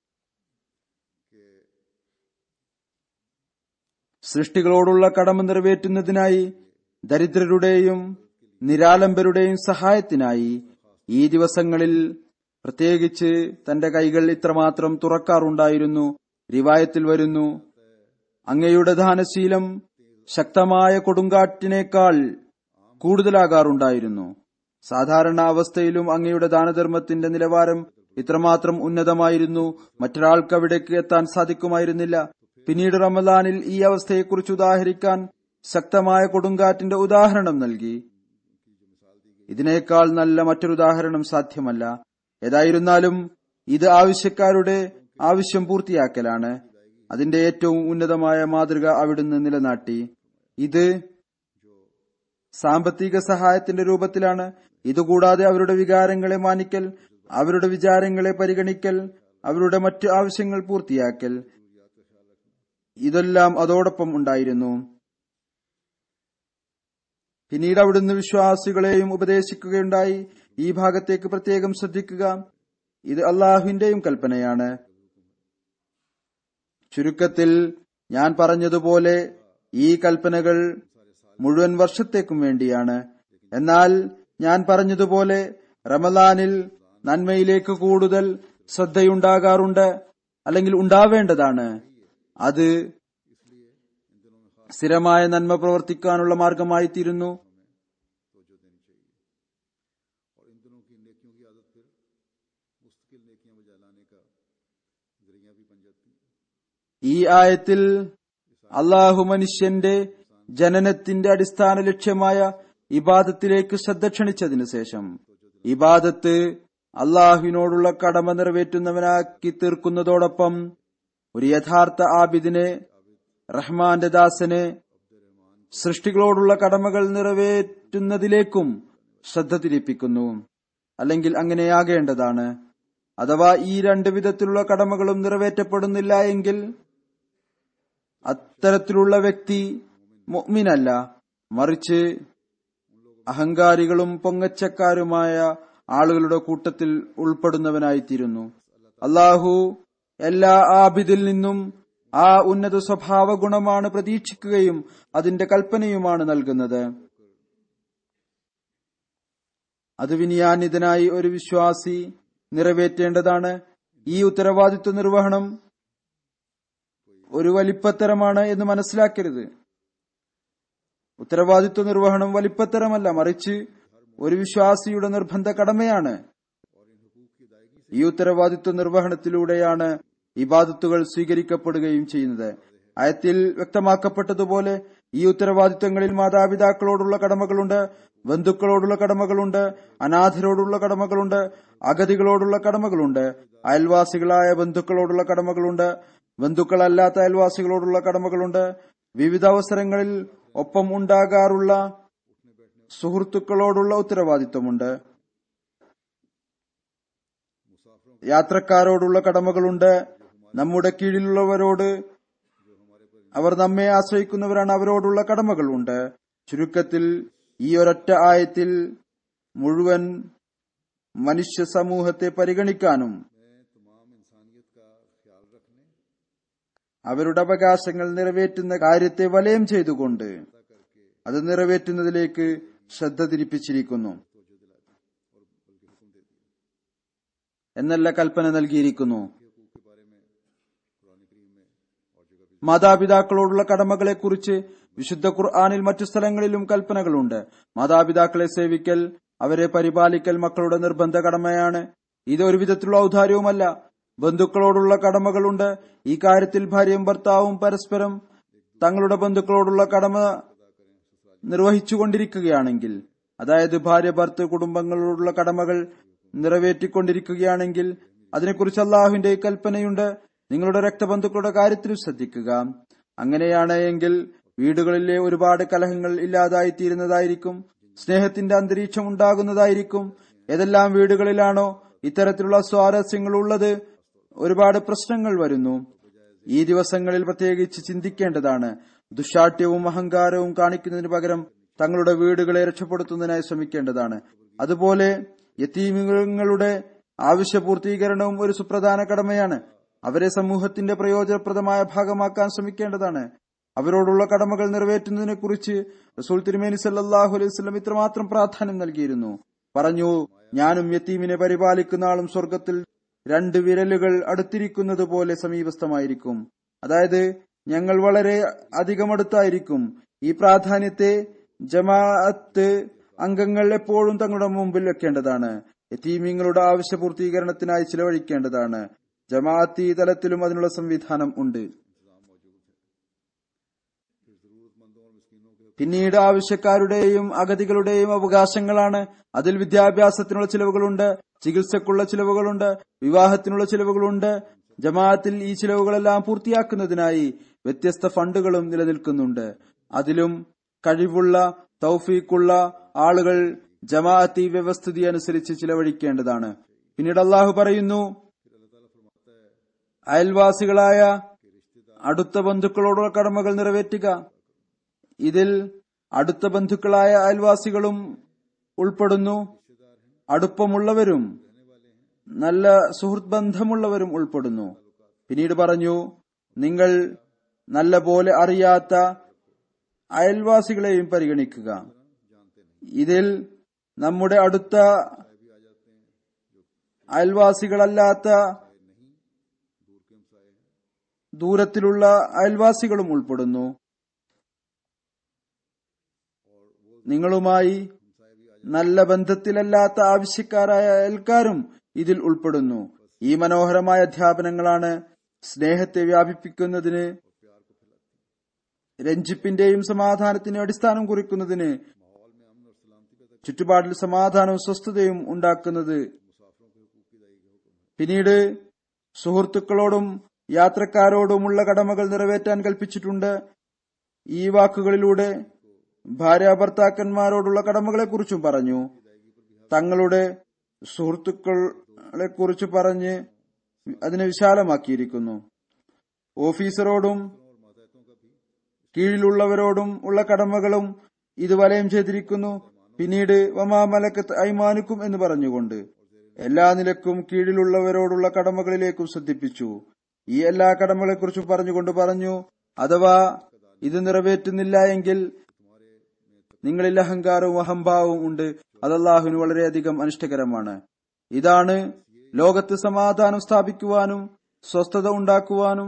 സൃഷ്ടികളോടുള്ള കടമ നിറവേറ്റുന്നതിനായി ദരിദ്രരുടെയും നിരാലംബരുടെയും സഹായത്തിനായി ഈ ദിവസങ്ങളിൽ പ്രത്യേകിച്ച് തന്റെ കൈകൾ ഇത്രമാത്രം തുറക്കാറുണ്ടായിരുന്നു റിവായത്തിൽ വരുന്നു അങ്ങയുടെ ദാനശീലം ശക്തമായ കൊടുങ്കാറ്റിനേക്കാൾ കൂടുതലാകാറുണ്ടായിരുന്നു സാധാരണ അവസ്ഥയിലും അങ്ങയുടെ ദാനധർമ്മത്തിന്റെ നിലവാരം ഇത്രമാത്രം ഉന്നതമായിരുന്നു മറ്റൊരാൾക്ക് അവിടേക്ക് എത്താൻ സാധിക്കുമായിരുന്നില്ല പിന്നീട് റമദാനിൽ ഈ അവസ്ഥയെക്കുറിച്ച് ഉദാഹരിക്കാൻ ശക്തമായ കൊടുങ്കാറ്റിന്റെ ഉദാഹരണം നൽകി ഇതിനേക്കാൾ നല്ല മറ്റൊരു ഉദാഹരണം സാധ്യമല്ല ഏതായിരുന്നാലും ഇത് ആവശ്യക്കാരുടെ ആവശ്യം പൂർത്തിയാക്കലാണ് അതിന്റെ ഏറ്റവും ഉന്നതമായ മാതൃക അവിടുന്ന് നിലനാട്ടി ഇത് സാമ്പത്തിക സഹായത്തിന്റെ രൂപത്തിലാണ് ഇതുകൂടാതെ അവരുടെ വികാരങ്ങളെ മാനിക്കൽ അവരുടെ വിചാരങ്ങളെ പരിഗണിക്കൽ അവരുടെ മറ്റു ആവശ്യങ്ങൾ പൂർത്തിയാക്കൽ ഇതെല്ലാം അതോടൊപ്പം ഉണ്ടായിരുന്നു പിന്നീട് അവിടുന്ന് വിശ്വാസികളെയും ഉപദേശിക്കുകയുണ്ടായി ഈ ഭാഗത്തേക്ക് പ്രത്യേകം ശ്രദ്ധിക്കുക ഇത് അള്ളാഹുവിന്റെയും കൽപ്പനയാണ് ചുരുക്കത്തിൽ ഞാൻ പറഞ്ഞതുപോലെ ഈ കൽപ്പനകൾ മുഴുവൻ വർഷത്തേക്കും വേണ്ടിയാണ് എന്നാൽ ഞാൻ പറഞ്ഞതുപോലെ റമദാനിൽ നന്മയിലേക്ക് കൂടുതൽ ശ്രദ്ധയുണ്ടാകാറുണ്ട് അല്ലെങ്കിൽ ഉണ്ടാവേണ്ടതാണ് അത് സ്ഥിരമായ നന്മ പ്രവർത്തിക്കാനുള്ള മാർഗമായി തീരുന്നു ഈ ആയത്തിൽ അള്ളാഹു മനുഷ്യന്റെ ജനനത്തിന്റെ അടിസ്ഥാന ലക്ഷ്യമായ ഇബാദത്തിലേക്ക് ശ്രദ്ധ ക്ഷണിച്ചതിനു ശേഷം ഇബാദത്ത് അള്ളാഹുവിനോടുള്ള കടമ നിറവേറ്റുന്നവനാക്കി തീർക്കുന്നതോടൊപ്പം ഒരു യഥാർത്ഥ ആബിദിനെ റഹ്മാന്റെ ദാസനെ സൃഷ്ടികളോടുള്ള കടമകൾ നിറവേറ്റുന്നതിലേക്കും ശ്രദ്ധ തിരിപ്പിക്കുന്നു അല്ലെങ്കിൽ അങ്ങനെയാകേണ്ടതാണ് അഥവാ ഈ രണ്ട് വിധത്തിലുള്ള കടമകളും നിറവേറ്റപ്പെടുന്നില്ല എങ്കിൽ അത്തരത്തിലുള്ള വ്യക്തി മുഅ്മിനല്ല മറിച്ച് അഹങ്കാരികളും പൊങ്ങച്ചക്കാരുമായ ആളുകളുടെ കൂട്ടത്തിൽ ഉൾപ്പെടുന്നവനായിത്തീരുന്നു അള്ളാഹു എല്ലാ ആബിദിൽ നിന്നും ആ ഉന്നത സ്വഭാവ ഗുണമാണ് പ്രതീക്ഷിക്കുകയും അതിന്റെ കൽപ്പനയുമാണ് നൽകുന്നത് അത് വിനിയാനിതനായി ഒരു വിശ്വാസി നിറവേറ്റേണ്ടതാണ് ഈ ഉത്തരവാദിത്വ നിർവഹണം ഒരു വലിപ്പത്തരമാണ് എന്ന് മനസ്സിലാക്കരുത് ഉത്തരവാദിത്വ നിർവഹണം വലിപ്പത്തരമല്ല മറിച്ച് ഒരു വിശ്വാസിയുടെ നിർബന്ധ കടമയാണ് ഈ ഉത്തരവാദിത്വ നിർവഹണത്തിലൂടെയാണ് ഇബാദത്തുകൾ സ്വീകരിക്കപ്പെടുകയും ചെയ്യുന്നത് അയത്തിൽ വ്യക്തമാക്കപ്പെട്ടതുപോലെ ഈ ഉത്തരവാദിത്തങ്ങളിൽ മാതാപിതാക്കളോടുള്ള കടമകളുണ്ട് ബന്ധുക്കളോടുള്ള കടമകളുണ്ട് അനാഥരോടുള്ള കടമകളുണ്ട് അഗതികളോടുള്ള കടമകളുണ്ട് അയൽവാസികളായ ബന്ധുക്കളോടുള്ള കടമകളുണ്ട് ബന്ധുക്കളല്ലാത്ത അയൽവാസികളോടുള്ള കടമകളുണ്ട് വിവിധ അവസരങ്ങളിൽ ഒപ്പം ഉണ്ടാകാറുള്ള സുഹൃത്തുക്കളോടുള്ള ഉത്തരവാദിത്വമുണ്ട് യാത്രക്കാരോടുള്ള കടമകളുണ്ട് നമ്മുടെ കീഴിലുള്ളവരോട് അവർ നമ്മെ ആശ്രയിക്കുന്നവരാണ് അവരോടുള്ള കടമകളുണ്ട് ചുരുക്കത്തിൽ ഈ ഒരൊറ്റ ആയത്തിൽ മുഴുവൻ മനുഷ്യ സമൂഹത്തെ പരിഗണിക്കാനും അവരുടെ അവകാശങ്ങൾ നിറവേറ്റുന്ന കാര്യത്തെ വലയം ചെയ്തുകൊണ്ട് അത് നിറവേറ്റുന്നതിലേക്ക് ശ്രദ്ധ തിരിപ്പിച്ചിരിക്കുന്നു എന്നല്ല കൽപ്പന നൽകിയിരിക്കുന്നു മാതാപിതാക്കളോടുള്ള കടമകളെക്കുറിച്ച് വിശുദ്ധ ഖുർആാനിൽ മറ്റു സ്ഥലങ്ങളിലും കൽപ്പനകളുണ്ട് മാതാപിതാക്കളെ സേവിക്കൽ അവരെ പരിപാലിക്കൽ മക്കളുടെ നിർബന്ധ കടമയാണ് ഇത് ഒരു വിധത്തിലുള്ള ഔദാര്യവുമല്ല ബന്ധുക്കളോടുള്ള കടമകളുണ്ട് ഈ കാര്യത്തിൽ ഭാര്യയും ഭർത്താവും പരസ്പരം തങ്ങളുടെ ബന്ധുക്കളോടുള്ള കടമ നിർവഹിച്ചുകൊണ്ടിരിക്കുകയാണെങ്കിൽ അതായത് ഭാര്യ ഭർത്ത് കുടുംബങ്ങളോടുള്ള കടമകൾ നിറവേറ്റിക്കൊണ്ടിരിക്കുകയാണെങ്കിൽ അതിനെക്കുറിച്ച് അള്ളാഹുവിന്റെ കൽപ്പനയുണ്ട് നിങ്ങളുടെ രക്തബന്ധുക്കളുടെ കാര്യത്തിലും ശ്രദ്ധിക്കുക അങ്ങനെയാണ് എങ്കിൽ വീടുകളിലെ ഒരുപാട് കലഹങ്ങൾ ഇല്ലാതായി തീരുന്നതായിരിക്കും സ്നേഹത്തിന്റെ അന്തരീക്ഷം ഉണ്ടാകുന്നതായിരിക്കും ഏതെല്ലാം വീടുകളിലാണോ ഇത്തരത്തിലുള്ള സ്വാരസ്യങ്ങൾ ഉള്ളത് ഒരുപാട് പ്രശ്നങ്ങൾ വരുന്നു ഈ ദിവസങ്ങളിൽ പ്രത്യേകിച്ച് ചിന്തിക്കേണ്ടതാണ് ദുശാഠ്യവും അഹങ്കാരവും കാണിക്കുന്നതിന് പകരം തങ്ങളുടെ വീടുകളെ രക്ഷപ്പെടുത്തുന്നതിനായി ശ്രമിക്കേണ്ടതാണ് അതുപോലെ യത്തീമുകളുടെ ആവശ്യപൂർത്തീകരണവും ഒരു സുപ്രധാന കടമയാണ് അവരെ സമൂഹത്തിന്റെ പ്രയോജനപ്രദമായ ഭാഗമാക്കാൻ ശ്രമിക്കേണ്ടതാണ് അവരോടുള്ള കടമകൾ നിറവേറ്റുന്നതിനെ കുറിച്ച് റസൂൽ തിരുമേനി സല്ലാഹു അലൈഹി സ്വലം ഇത്രമാത്രം പ്രാധാന്യം നൽകിയിരുന്നു പറഞ്ഞു ഞാനും യത്തീമിനെ പരിപാലിക്കുന്ന ആളും സ്വർഗത്തിൽ രണ്ട് വിരലുകൾ അടുത്തിരിക്കുന്നത് പോലെ സമീപസ്ഥമായിരിക്കും അതായത് ഞങ്ങൾ വളരെ അധികം അടുത്തായിരിക്കും ഈ പ്രാധാന്യത്തെ ജമാഅത്ത് അംഗങ്ങൾ എപ്പോഴും തങ്ങളുടെ മുമ്പിൽ വെക്കേണ്ടതാണ് യത്തീമിങ്ങളുടെ ആവശ്യ പൂർത്തീകരണത്തിനായി ചിലവഴിക്കേണ്ടതാണ് ജമാഅത്തി തലത്തിലും അതിനുള്ള സംവിധാനം ഉണ്ട് പിന്നീട് ആവശ്യക്കാരുടെയും അഗതികളുടെയും അവകാശങ്ങളാണ് അതിൽ വിദ്യാഭ്യാസത്തിനുള്ള ചിലവുകളുണ്ട് ചികിത്സക്കുള്ള ചിലവുകളുണ്ട് വിവാഹത്തിനുള്ള ചിലവുകളുണ്ട് ജമാഅത്തിൽ ഈ ചിലവുകളെല്ലാം പൂർത്തിയാക്കുന്നതിനായി വ്യത്യസ്ത ഫണ്ടുകളും നിലനിൽക്കുന്നുണ്ട് അതിലും കഴിവുള്ള തൗഫീഖുള്ള ആളുകൾ ജമാഅത്തി വ്യവസ്ഥിതി അനുസരിച്ച് ചിലവഴിക്കേണ്ടതാണ് പിന്നീട് അള്ളാഹു പറയുന്നു അയൽവാസികളായ അടുത്ത ബന്ധുക്കളോടുള്ള കടമകൾ നിറവേറ്റുക ഇതിൽ അടുത്ത ബന്ധുക്കളായ അയൽവാസികളും ഉൾപ്പെടുന്നു അടുപ്പമുള്ളവരും നല്ല സുഹൃത്ത് ബന്ധമുള്ളവരും ഉൾപ്പെടുന്നു പിന്നീട് പറഞ്ഞു നിങ്ങൾ നല്ല പോലെ അറിയാത്ത അയൽവാസികളെയും പരിഗണിക്കുക ഇതിൽ നമ്മുടെ അടുത്ത അയൽവാസികളല്ലാത്ത ദൂരത്തിലുള്ള അയൽവാസികളും ഉൾപ്പെടുന്നു നിങ്ങളുമായി നല്ല ബന്ധത്തിലല്ലാത്ത ആവശ്യക്കാരായ അയൽക്കാരും ഇതിൽ ഉൾപ്പെടുന്നു ഈ മനോഹരമായ അധ്യാപനങ്ങളാണ് സ്നേഹത്തെ വ്യാപിപ്പിക്കുന്നതിന് രഞ്ജിപ്പിന്റെയും സമാധാനത്തിന് അടിസ്ഥാനം കുറിക്കുന്നതിന് ചുറ്റുപാടിൽ സമാധാനവും സ്വസ്ഥതയും ഉണ്ടാക്കുന്നത് പിന്നീട് സുഹൃത്തുക്കളോടും യാത്രക്കാരോടുമുള്ള കടമകൾ നിറവേറ്റാൻ കൽപ്പിച്ചിട്ടുണ്ട് ഈ വാക്കുകളിലൂടെ ഭാര്യ ഭർത്താക്കന്മാരോടുള്ള കടമകളെ കുറിച്ചും പറഞ്ഞു തങ്ങളുടെ സുഹൃത്തുക്കളെ കുറിച്ച് പറഞ്ഞ് അതിനെ വിശാലമാക്കിയിരിക്കുന്നു ഓഫീസറോടും കീഴിലുള്ളവരോടും ഉള്ള കടമകളും ഇത് വലയം ചെയ്തിരിക്കുന്നു പിന്നീട് വമാമലക്കത്ത് ഐമാനുക്കും എന്ന് പറഞ്ഞുകൊണ്ട് എല്ലാ നിലക്കും കീഴിലുള്ളവരോടുള്ള കടമകളിലേക്കും ശ്രദ്ധിപ്പിച്ചു ഈ എല്ലാ കടമകളെക്കുറിച്ചും പറഞ്ഞുകൊണ്ട് പറഞ്ഞു അഥവാ ഇത് നിറവേറ്റുന്നില്ല എങ്കിൽ നിങ്ങളിൽ അഹങ്കാരവും അഹംഭാവവും ഉണ്ട് അത് അള്ളാഹുവിന് വളരെയധികം അനിഷ്ടകരമാണ് ഇതാണ് ലോകത്ത് സമാധാനം സ്ഥാപിക്കുവാനും സ്വസ്ഥത ഉണ്ടാക്കുവാനും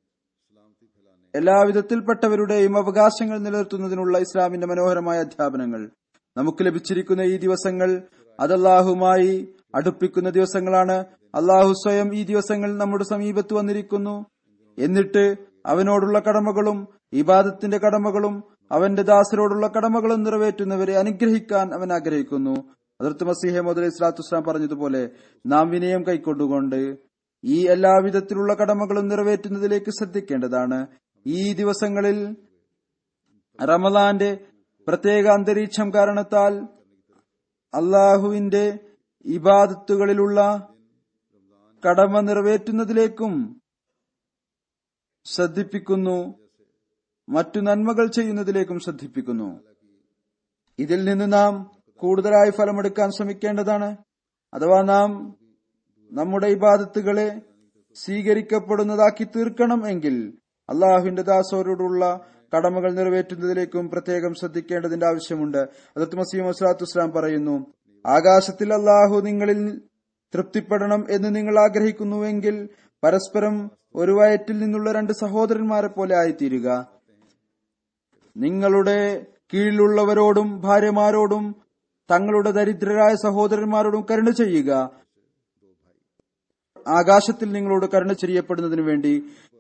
എല്ലാവിധത്തിൽപ്പെട്ടവരുടെയും അവകാശങ്ങൾ നിലനിർത്തുന്നതിനുള്ള ഇസ്ലാമിന്റെ മനോഹരമായ അധ്യാപനങ്ങൾ നമുക്ക് ലഭിച്ചിരിക്കുന്ന ഈ ദിവസങ്ങൾ അത് അള്ളാഹുമായി അടുപ്പിക്കുന്ന ദിവസങ്ങളാണ് അള്ളാഹു സ്വയം ഈ ദിവസങ്ങൾ നമ്മുടെ സമീപത്ത് വന്നിരിക്കുന്നു എന്നിട്ട് അവനോടുള്ള കടമകളും ഇബാദത്തിന്റെ കടമകളും അവന്റെ ദാസരോടുള്ള കടമകളും നിറവേറ്റുന്നവരെ അനുഗ്രഹിക്കാൻ അവൻ ആഗ്രഹിക്കുന്നു അതിർത്ത് മസീഹെ മുതൽ ഇസ്ലാത്തുസ്ലാം പറഞ്ഞതുപോലെ നാം വിനയം കൈക്കൊണ്ടുകൊണ്ട് ഈ എല്ലാവിധത്തിലുള്ള കടമകളും നിറവേറ്റുന്നതിലേക്ക് ശ്രദ്ധിക്കേണ്ടതാണ് ഈ ദിവസങ്ങളിൽ റമദാന്റെ പ്രത്യേക അന്തരീക്ഷം കാരണത്താൽ അള്ളാഹുവിന്റെ ഇബാദത്തുകളിലുള്ള കടമ നിറവേറ്റുന്നതിലേക്കും ശ്രദ്ധിപ്പിക്കുന്നു മറ്റു നന്മകൾ ചെയ്യുന്നതിലേക്കും ശ്രദ്ധിപ്പിക്കുന്നു ഇതിൽ നിന്ന് നാം കൂടുതലായി ഫലമെടുക്കാൻ ശ്രമിക്കേണ്ടതാണ് അഥവാ നാം നമ്മുടെ ഇബാദത്തുകളെ സ്വീകരിക്കപ്പെടുന്നതാക്കി തീർക്കണം എങ്കിൽ അള്ളാഹുവിന്റെ ദാസോരോടുള്ള കടമകൾ നിറവേറ്റുന്നതിലേക്കും പ്രത്യേകം ശ്രദ്ധിക്കേണ്ടതിന്റെ ആവശ്യമുണ്ട് അതത് മസീം വസ്ലാത്തു ഇസ്ലാം പറയുന്നു ആകാശത്തിൽ അള്ളാഹു നിങ്ങളിൽ തൃപ്തിപ്പെടണം എന്ന് നിങ്ങൾ ആഗ്രഹിക്കുന്നുവെങ്കിൽ പരസ്പരം ഒരു വയറ്റിൽ നിന്നുള്ള രണ്ട് സഹോദരന്മാരെ പോലെ ആയിത്തീരുക നിങ്ങളുടെ കീഴിലുള്ളവരോടും ഭാര്യമാരോടും തങ്ങളുടെ ദരിദ്രരായ സഹോദരന്മാരോടും കരുണ ചെയ്യുക ആകാശത്തിൽ നിങ്ങളോട് കരുണ ചെയ്യപ്പെടുന്നതിനു വേണ്ടി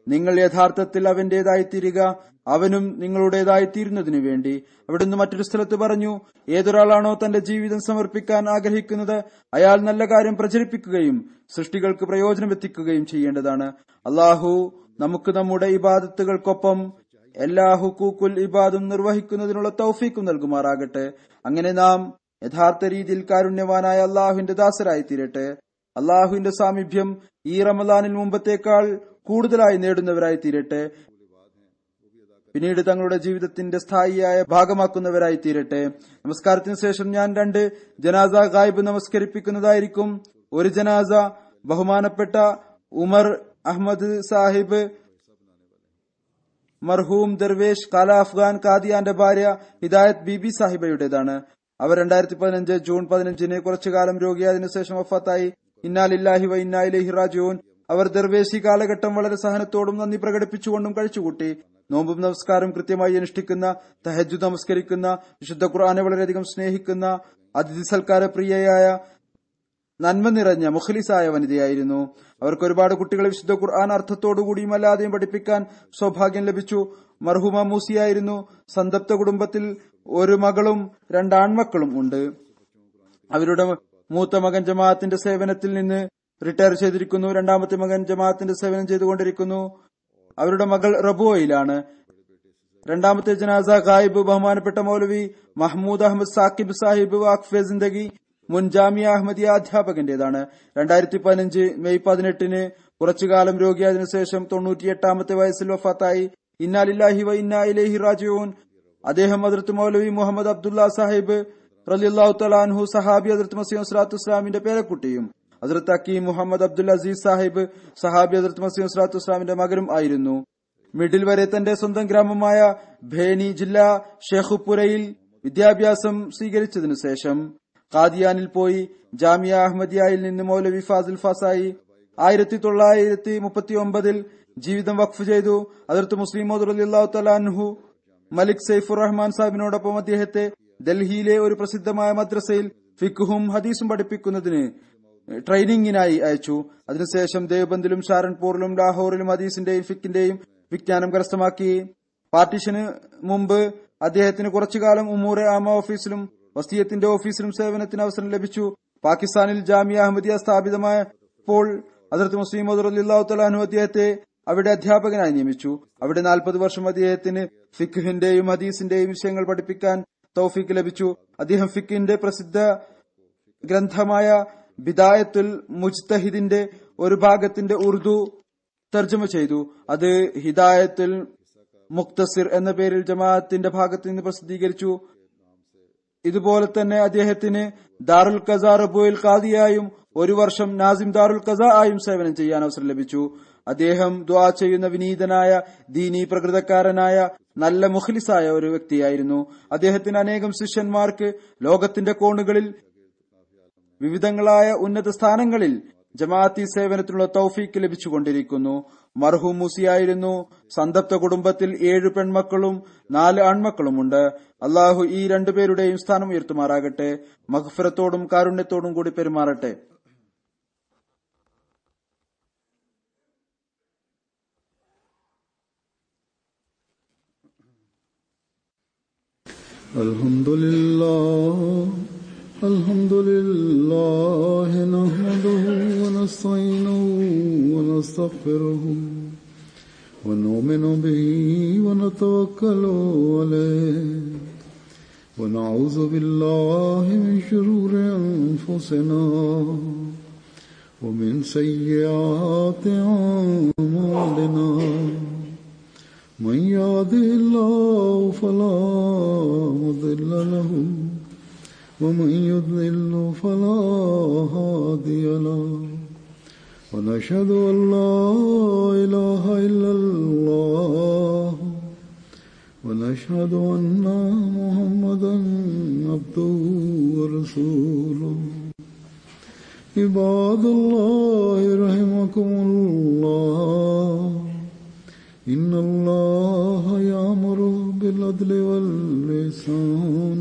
നിങ്ങൾ യഥാർത്ഥത്തിൽ അവന്റേതായിത്തീരുക അവനും നിങ്ങളുടേതായിത്തീരുന്നതിനു വേണ്ടി അവിടുന്ന് മറ്റൊരു സ്ഥലത്ത് പറഞ്ഞു ഏതൊരാളാണോ തന്റെ ജീവിതം സമർപ്പിക്കാൻ ആഗ്രഹിക്കുന്നത് അയാൾ നല്ല കാര്യം പ്രചരിപ്പിക്കുകയും സൃഷ്ടികൾക്ക് പ്രയോജനം എത്തിക്കുകയും ചെയ്യേണ്ടതാണ് അള്ളാഹു നമുക്ക് നമ്മുടെ ഇബാദത്തുകൾക്കൊപ്പം എല്ലാ ഹുക്കൂക്കുൽ ഇബാദും നിർവഹിക്കുന്നതിനുള്ള തൗഫീക്കും നൽകുമാറാകട്ടെ അങ്ങനെ നാം യഥാർത്ഥ രീതിയിൽ കാരുണ്യവാനായ അള്ളാഹുവിന്റെ ദാസരായി തീരട്ടെ അള്ളാഹുവിന്റെ സാമീപ്യം ഈ റമദാനിൽ മുമ്പത്തേക്കാൾ കൂടുതലായി നേടുന്നവരായി തീരട്ടെ പിന്നീട് തങ്ങളുടെ ജീവിതത്തിന്റെ സ്ഥായിയായ ഭാഗമാക്കുന്നവരായി തീരട്ടെ നമസ്കാരത്തിന് ശേഷം ഞാൻ രണ്ട് ജനാസ ഗായിബ് നമസ്കരിപ്പിക്കുന്നതായിരിക്കും ഒരു ജനാസ ബഹുമാനപ്പെട്ട ഉമർ അഹമ്മദ് സാഹിബ് മർഹൂം ദർവേഷ് കാല അഫ്ഗാൻ കാദിയാന്റെ ഭാര്യ ഹിദായത്ത് ബിബി സാഹിബയുടേതാണ് അവർ രണ്ടായിരത്തി പതിനഞ്ച് ജൂൺ പതിനഞ്ചിന് കുറച്ചു കാലം രോഗിയായതിനു ശേഷം വഫാത്തായി ഇന്നാലില്ലാഹി വ ഇന്നായിലേഹി റാജുവൻ അവർ ദർവേശി കാലഘട്ടം വളരെ സഹനത്തോടും നന്ദി പ്രകടിപ്പിച്ചുകൊണ്ടും കഴിച്ചുകൂട്ടി നോമ്പും നമസ്കാരം കൃത്യമായി അനുഷ്ഠിക്കുന്ന തഹജു നമസ്കരിക്കുന്ന വിശുദ്ധ ഖുർആനെ വളരെയധികം സ്നേഹിക്കുന്ന അതിഥി സൽക്കാര പ്രിയയായ നന്മ നിറഞ്ഞ മുഖലിസായ വനിതയായിരുന്നു അവർക്ക് ഒരുപാട് കുട്ടികളെ വിശുദ്ധ ഖുർആൻ അർത്ഥത്തോടുകൂടിയും അല്ലാതെയും പഠിപ്പിക്കാൻ സൗഭാഗ്യം ലഭിച്ചു മർഹൂമ മൂസിയായിരുന്നു സന്തപ്ത കുടുംബത്തിൽ ഒരു മകളും രണ്ടാൺമക്കളും ഉണ്ട് അവരുടെ മൂത്ത മകൻ ജമാഅത്തിന്റെ സേവനത്തിൽ നിന്ന് റിട്ടയർ ചെയ്തിരിക്കുന്നു രണ്ടാമത്തെ മകൻ ജമാഅത്തിന്റെ സേവനം ചെയ്തുകൊണ്ടിരിക്കുന്നു അവരുടെ മകൾ റബുവയിലാണ് രണ്ടാമത്തെ ജനാസ ഗായിബ് ബഹുമാനപ്പെട്ട മൗലവി മഹ്മൂദ് അഹമ്മദ് സാക്കിബ് സാഹിബ് വാഖ്ഫെ സിന്ദഗി മുൻ ജാമിയ അഹമ്മദിയ അധ്യാപകന്റേതാണ് രണ്ടായിരത്തി പതിനഞ്ച് മെയ് പതിനെട്ടിന് കുറച്ചുകാലം രോഗിയായതിനു ശേഷം തൊണ്ണൂറ്റിയെട്ടാമത്തെ വയസ്സിൽ വഫാത്തായി ഇന്നാലില്ലാഹി വ ഇന്നാ ഇലൈഹി റാജിഊൻ അദ്ദേഹം ഹദ്രത്ത് മൗലവി മുഹമ്മദ് അബ്ദുല്ല സാഹിബ് റലിയല്ലാഹു തലാൻഹു സഹാബി ഹദ്രത്ത് മസീം സ്വലാത്തു ഇസ്ലാമിന്റെ പേരക്കുട്ടിയും ഹസ്രത്ത് അക്കീം മുഹമ്മദ് അബ്ദുൽ അസീസ് സാഹിബ് സഹാബി ഹസ്രത്ത് മസീം സ്വലാത്തു ഇസ്ലാമിന്റെ മകനും ആയിരുന്നു മിഡിൽ വരെ തന്റെ സ്വന്തം ഗ്രാമമായ ഭേനി ജില്ല ഷേഖുപുരയിൽ വിദ്യാഭ്യാസം സ്വീകരിച്ചതിനു ശേഷം ഖാദിയാനിൽ പോയി ജാമിയ അഹമ്മദിയയിൽ നിന്ന് മൗലവി ഫാസിൽ ഫാസായി ആയിരത്തി തൊള്ളായിരത്തി മുപ്പത്തി ഒമ്പതിൽ ജീവിതം വഖഫ് ചെയ്തു അതിർത്ത് മുസ്ലിം മോദുല്ലാഹു തലാൻഹു മലിക് സൈഫുർ റഹ്മാൻ സാഹിബിനോടൊപ്പം അദ്ദേഹത്തെ ഡൽഹിയിലെ ഒരു പ്രസിദ്ധമായ മദ്രസയിൽ ഫിഖുഹും ഹദീസും പഠിപ്പിക്കുന്നതിന് ട്രെയിനിങ്ങിനായി അയച്ചു അതിനുശേഷം ദേവബന്ദിലും ഷാരൺപൂറിലും ലാഹോറിലും ഹദീസിന്റെയും ഫിക്കിന്റെയും വിജ്ഞാനം കരസ്ഥമാക്കി പാർട്ടീഷന് മുമ്പ് അദ്ദേഹത്തിന് കുറച്ചുകാലം ഉമ്മൂറെ ആമ ഓഫീസിലും വസ്തിയത്തിന്റെ ഓഫീസിലും സേവനത്തിന് അവസരം ലഭിച്ചു പാകിസ്ഥാനിൽ ജാമിയ അഹമ്മദിയ സ്ഥാപിതമായപ്പോൾ അതിർത്ത് മുസ്ലിം അള്ളാഹു തലാഹു അദ്ദേഹത്തെ അവിടെ അധ്യാപകനായി നിയമിച്ചു അവിടെ നാൽപ്പത് വർഷം അദ്ദേഹത്തിന് ഫിഖിന്റെയും ഹദീസിന്റെയും വിഷയങ്ങൾ പഠിപ്പിക്കാൻ തൗഫീക്ക് ലഭിച്ചു അദ്ദേഹം ഫിഖിന്റെ പ്രസിദ്ധ ഗ്രന്ഥമായ ബിദായത്തുൽ മുജ്തഹിദിന്റെ ഒരു ഭാഗത്തിന്റെ ഉറുദു തർജ്ജമ ചെയ്തു അത് ഹിദായത്തുൽ മുക്തസിർ എന്ന പേരിൽ ജമാഅത്തിന്റെ ഭാഗത്ത് നിന്ന് പ്രസിദ്ധീകരിച്ചു ഇതുപോലെ തന്നെ അദ്ദേഹത്തിന് ദാറുൽ ഖസ റബുൽ ഖാദിയായും ഒരു വർഷം നാസിം ദാറുൽ ഖസ ആയും സേവനം ചെയ്യാൻ അവസരം ലഭിച്ചു അദ്ദേഹം ദ്വാ ചെയ്യുന്ന വിനീതനായ ദീനി പ്രകൃതക്കാരനായ നല്ല മുഖ്ലിസായ ഒരു വ്യക്തിയായിരുന്നു അദ്ദേഹത്തിന് അനേകം ശിഷ്യന്മാർക്ക് ലോകത്തിന്റെ കോണുകളിൽ വിവിധങ്ങളായ ഉന്നത സ്ഥാനങ്ങളിൽ ജമാഅത്തി സേവനത്തിനുള്ള തൗഫീക്ക് ലഭിച്ചുകൊണ്ടിരിക്കുന്നു മർഹൂം മുസിയായിരുന്നു സന്തപ്ത കുടുംബത്തിൽ ഏഴ് പെൺമക്കളും നാല് ആൺമക്കളുമുണ്ട് അള്ളാഹു ഈ രണ്ടുപേരുടെയും സ്ഥാനം ഉയർത്തുമാറാകട്ടെ മഹ്ഫിറത്തോടും കാരുണ്യത്തോടും കൂടി പെരുമാറട്ടെ الحمد لله الحمد لله نحمده ونستعينه ونستغفره ونؤمن به ونتوكل عليه ونعوذ بالله من شرور أنفسنا ومن سيئات أعمالنا من يهده الله فلا مضل له ومن يضلل فلا هادي له ونشهد أن لا إله إلا الله ونشهد أن محمدا عبده ورسوله عباد الله رحمكم الله إن الله يأمر بالعدل واللسان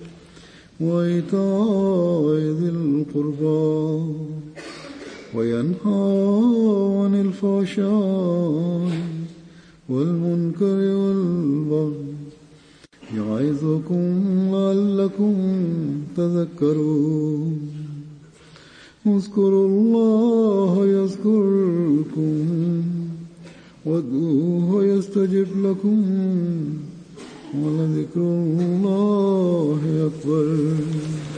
وإيتاء ذي القربى وينهى عن الفحشاء والمنكر والبغي يعظكم لعلكم تذكرون اذكروا الله يذكركم وادعوه يستجب لكم ولذكر الله أكبر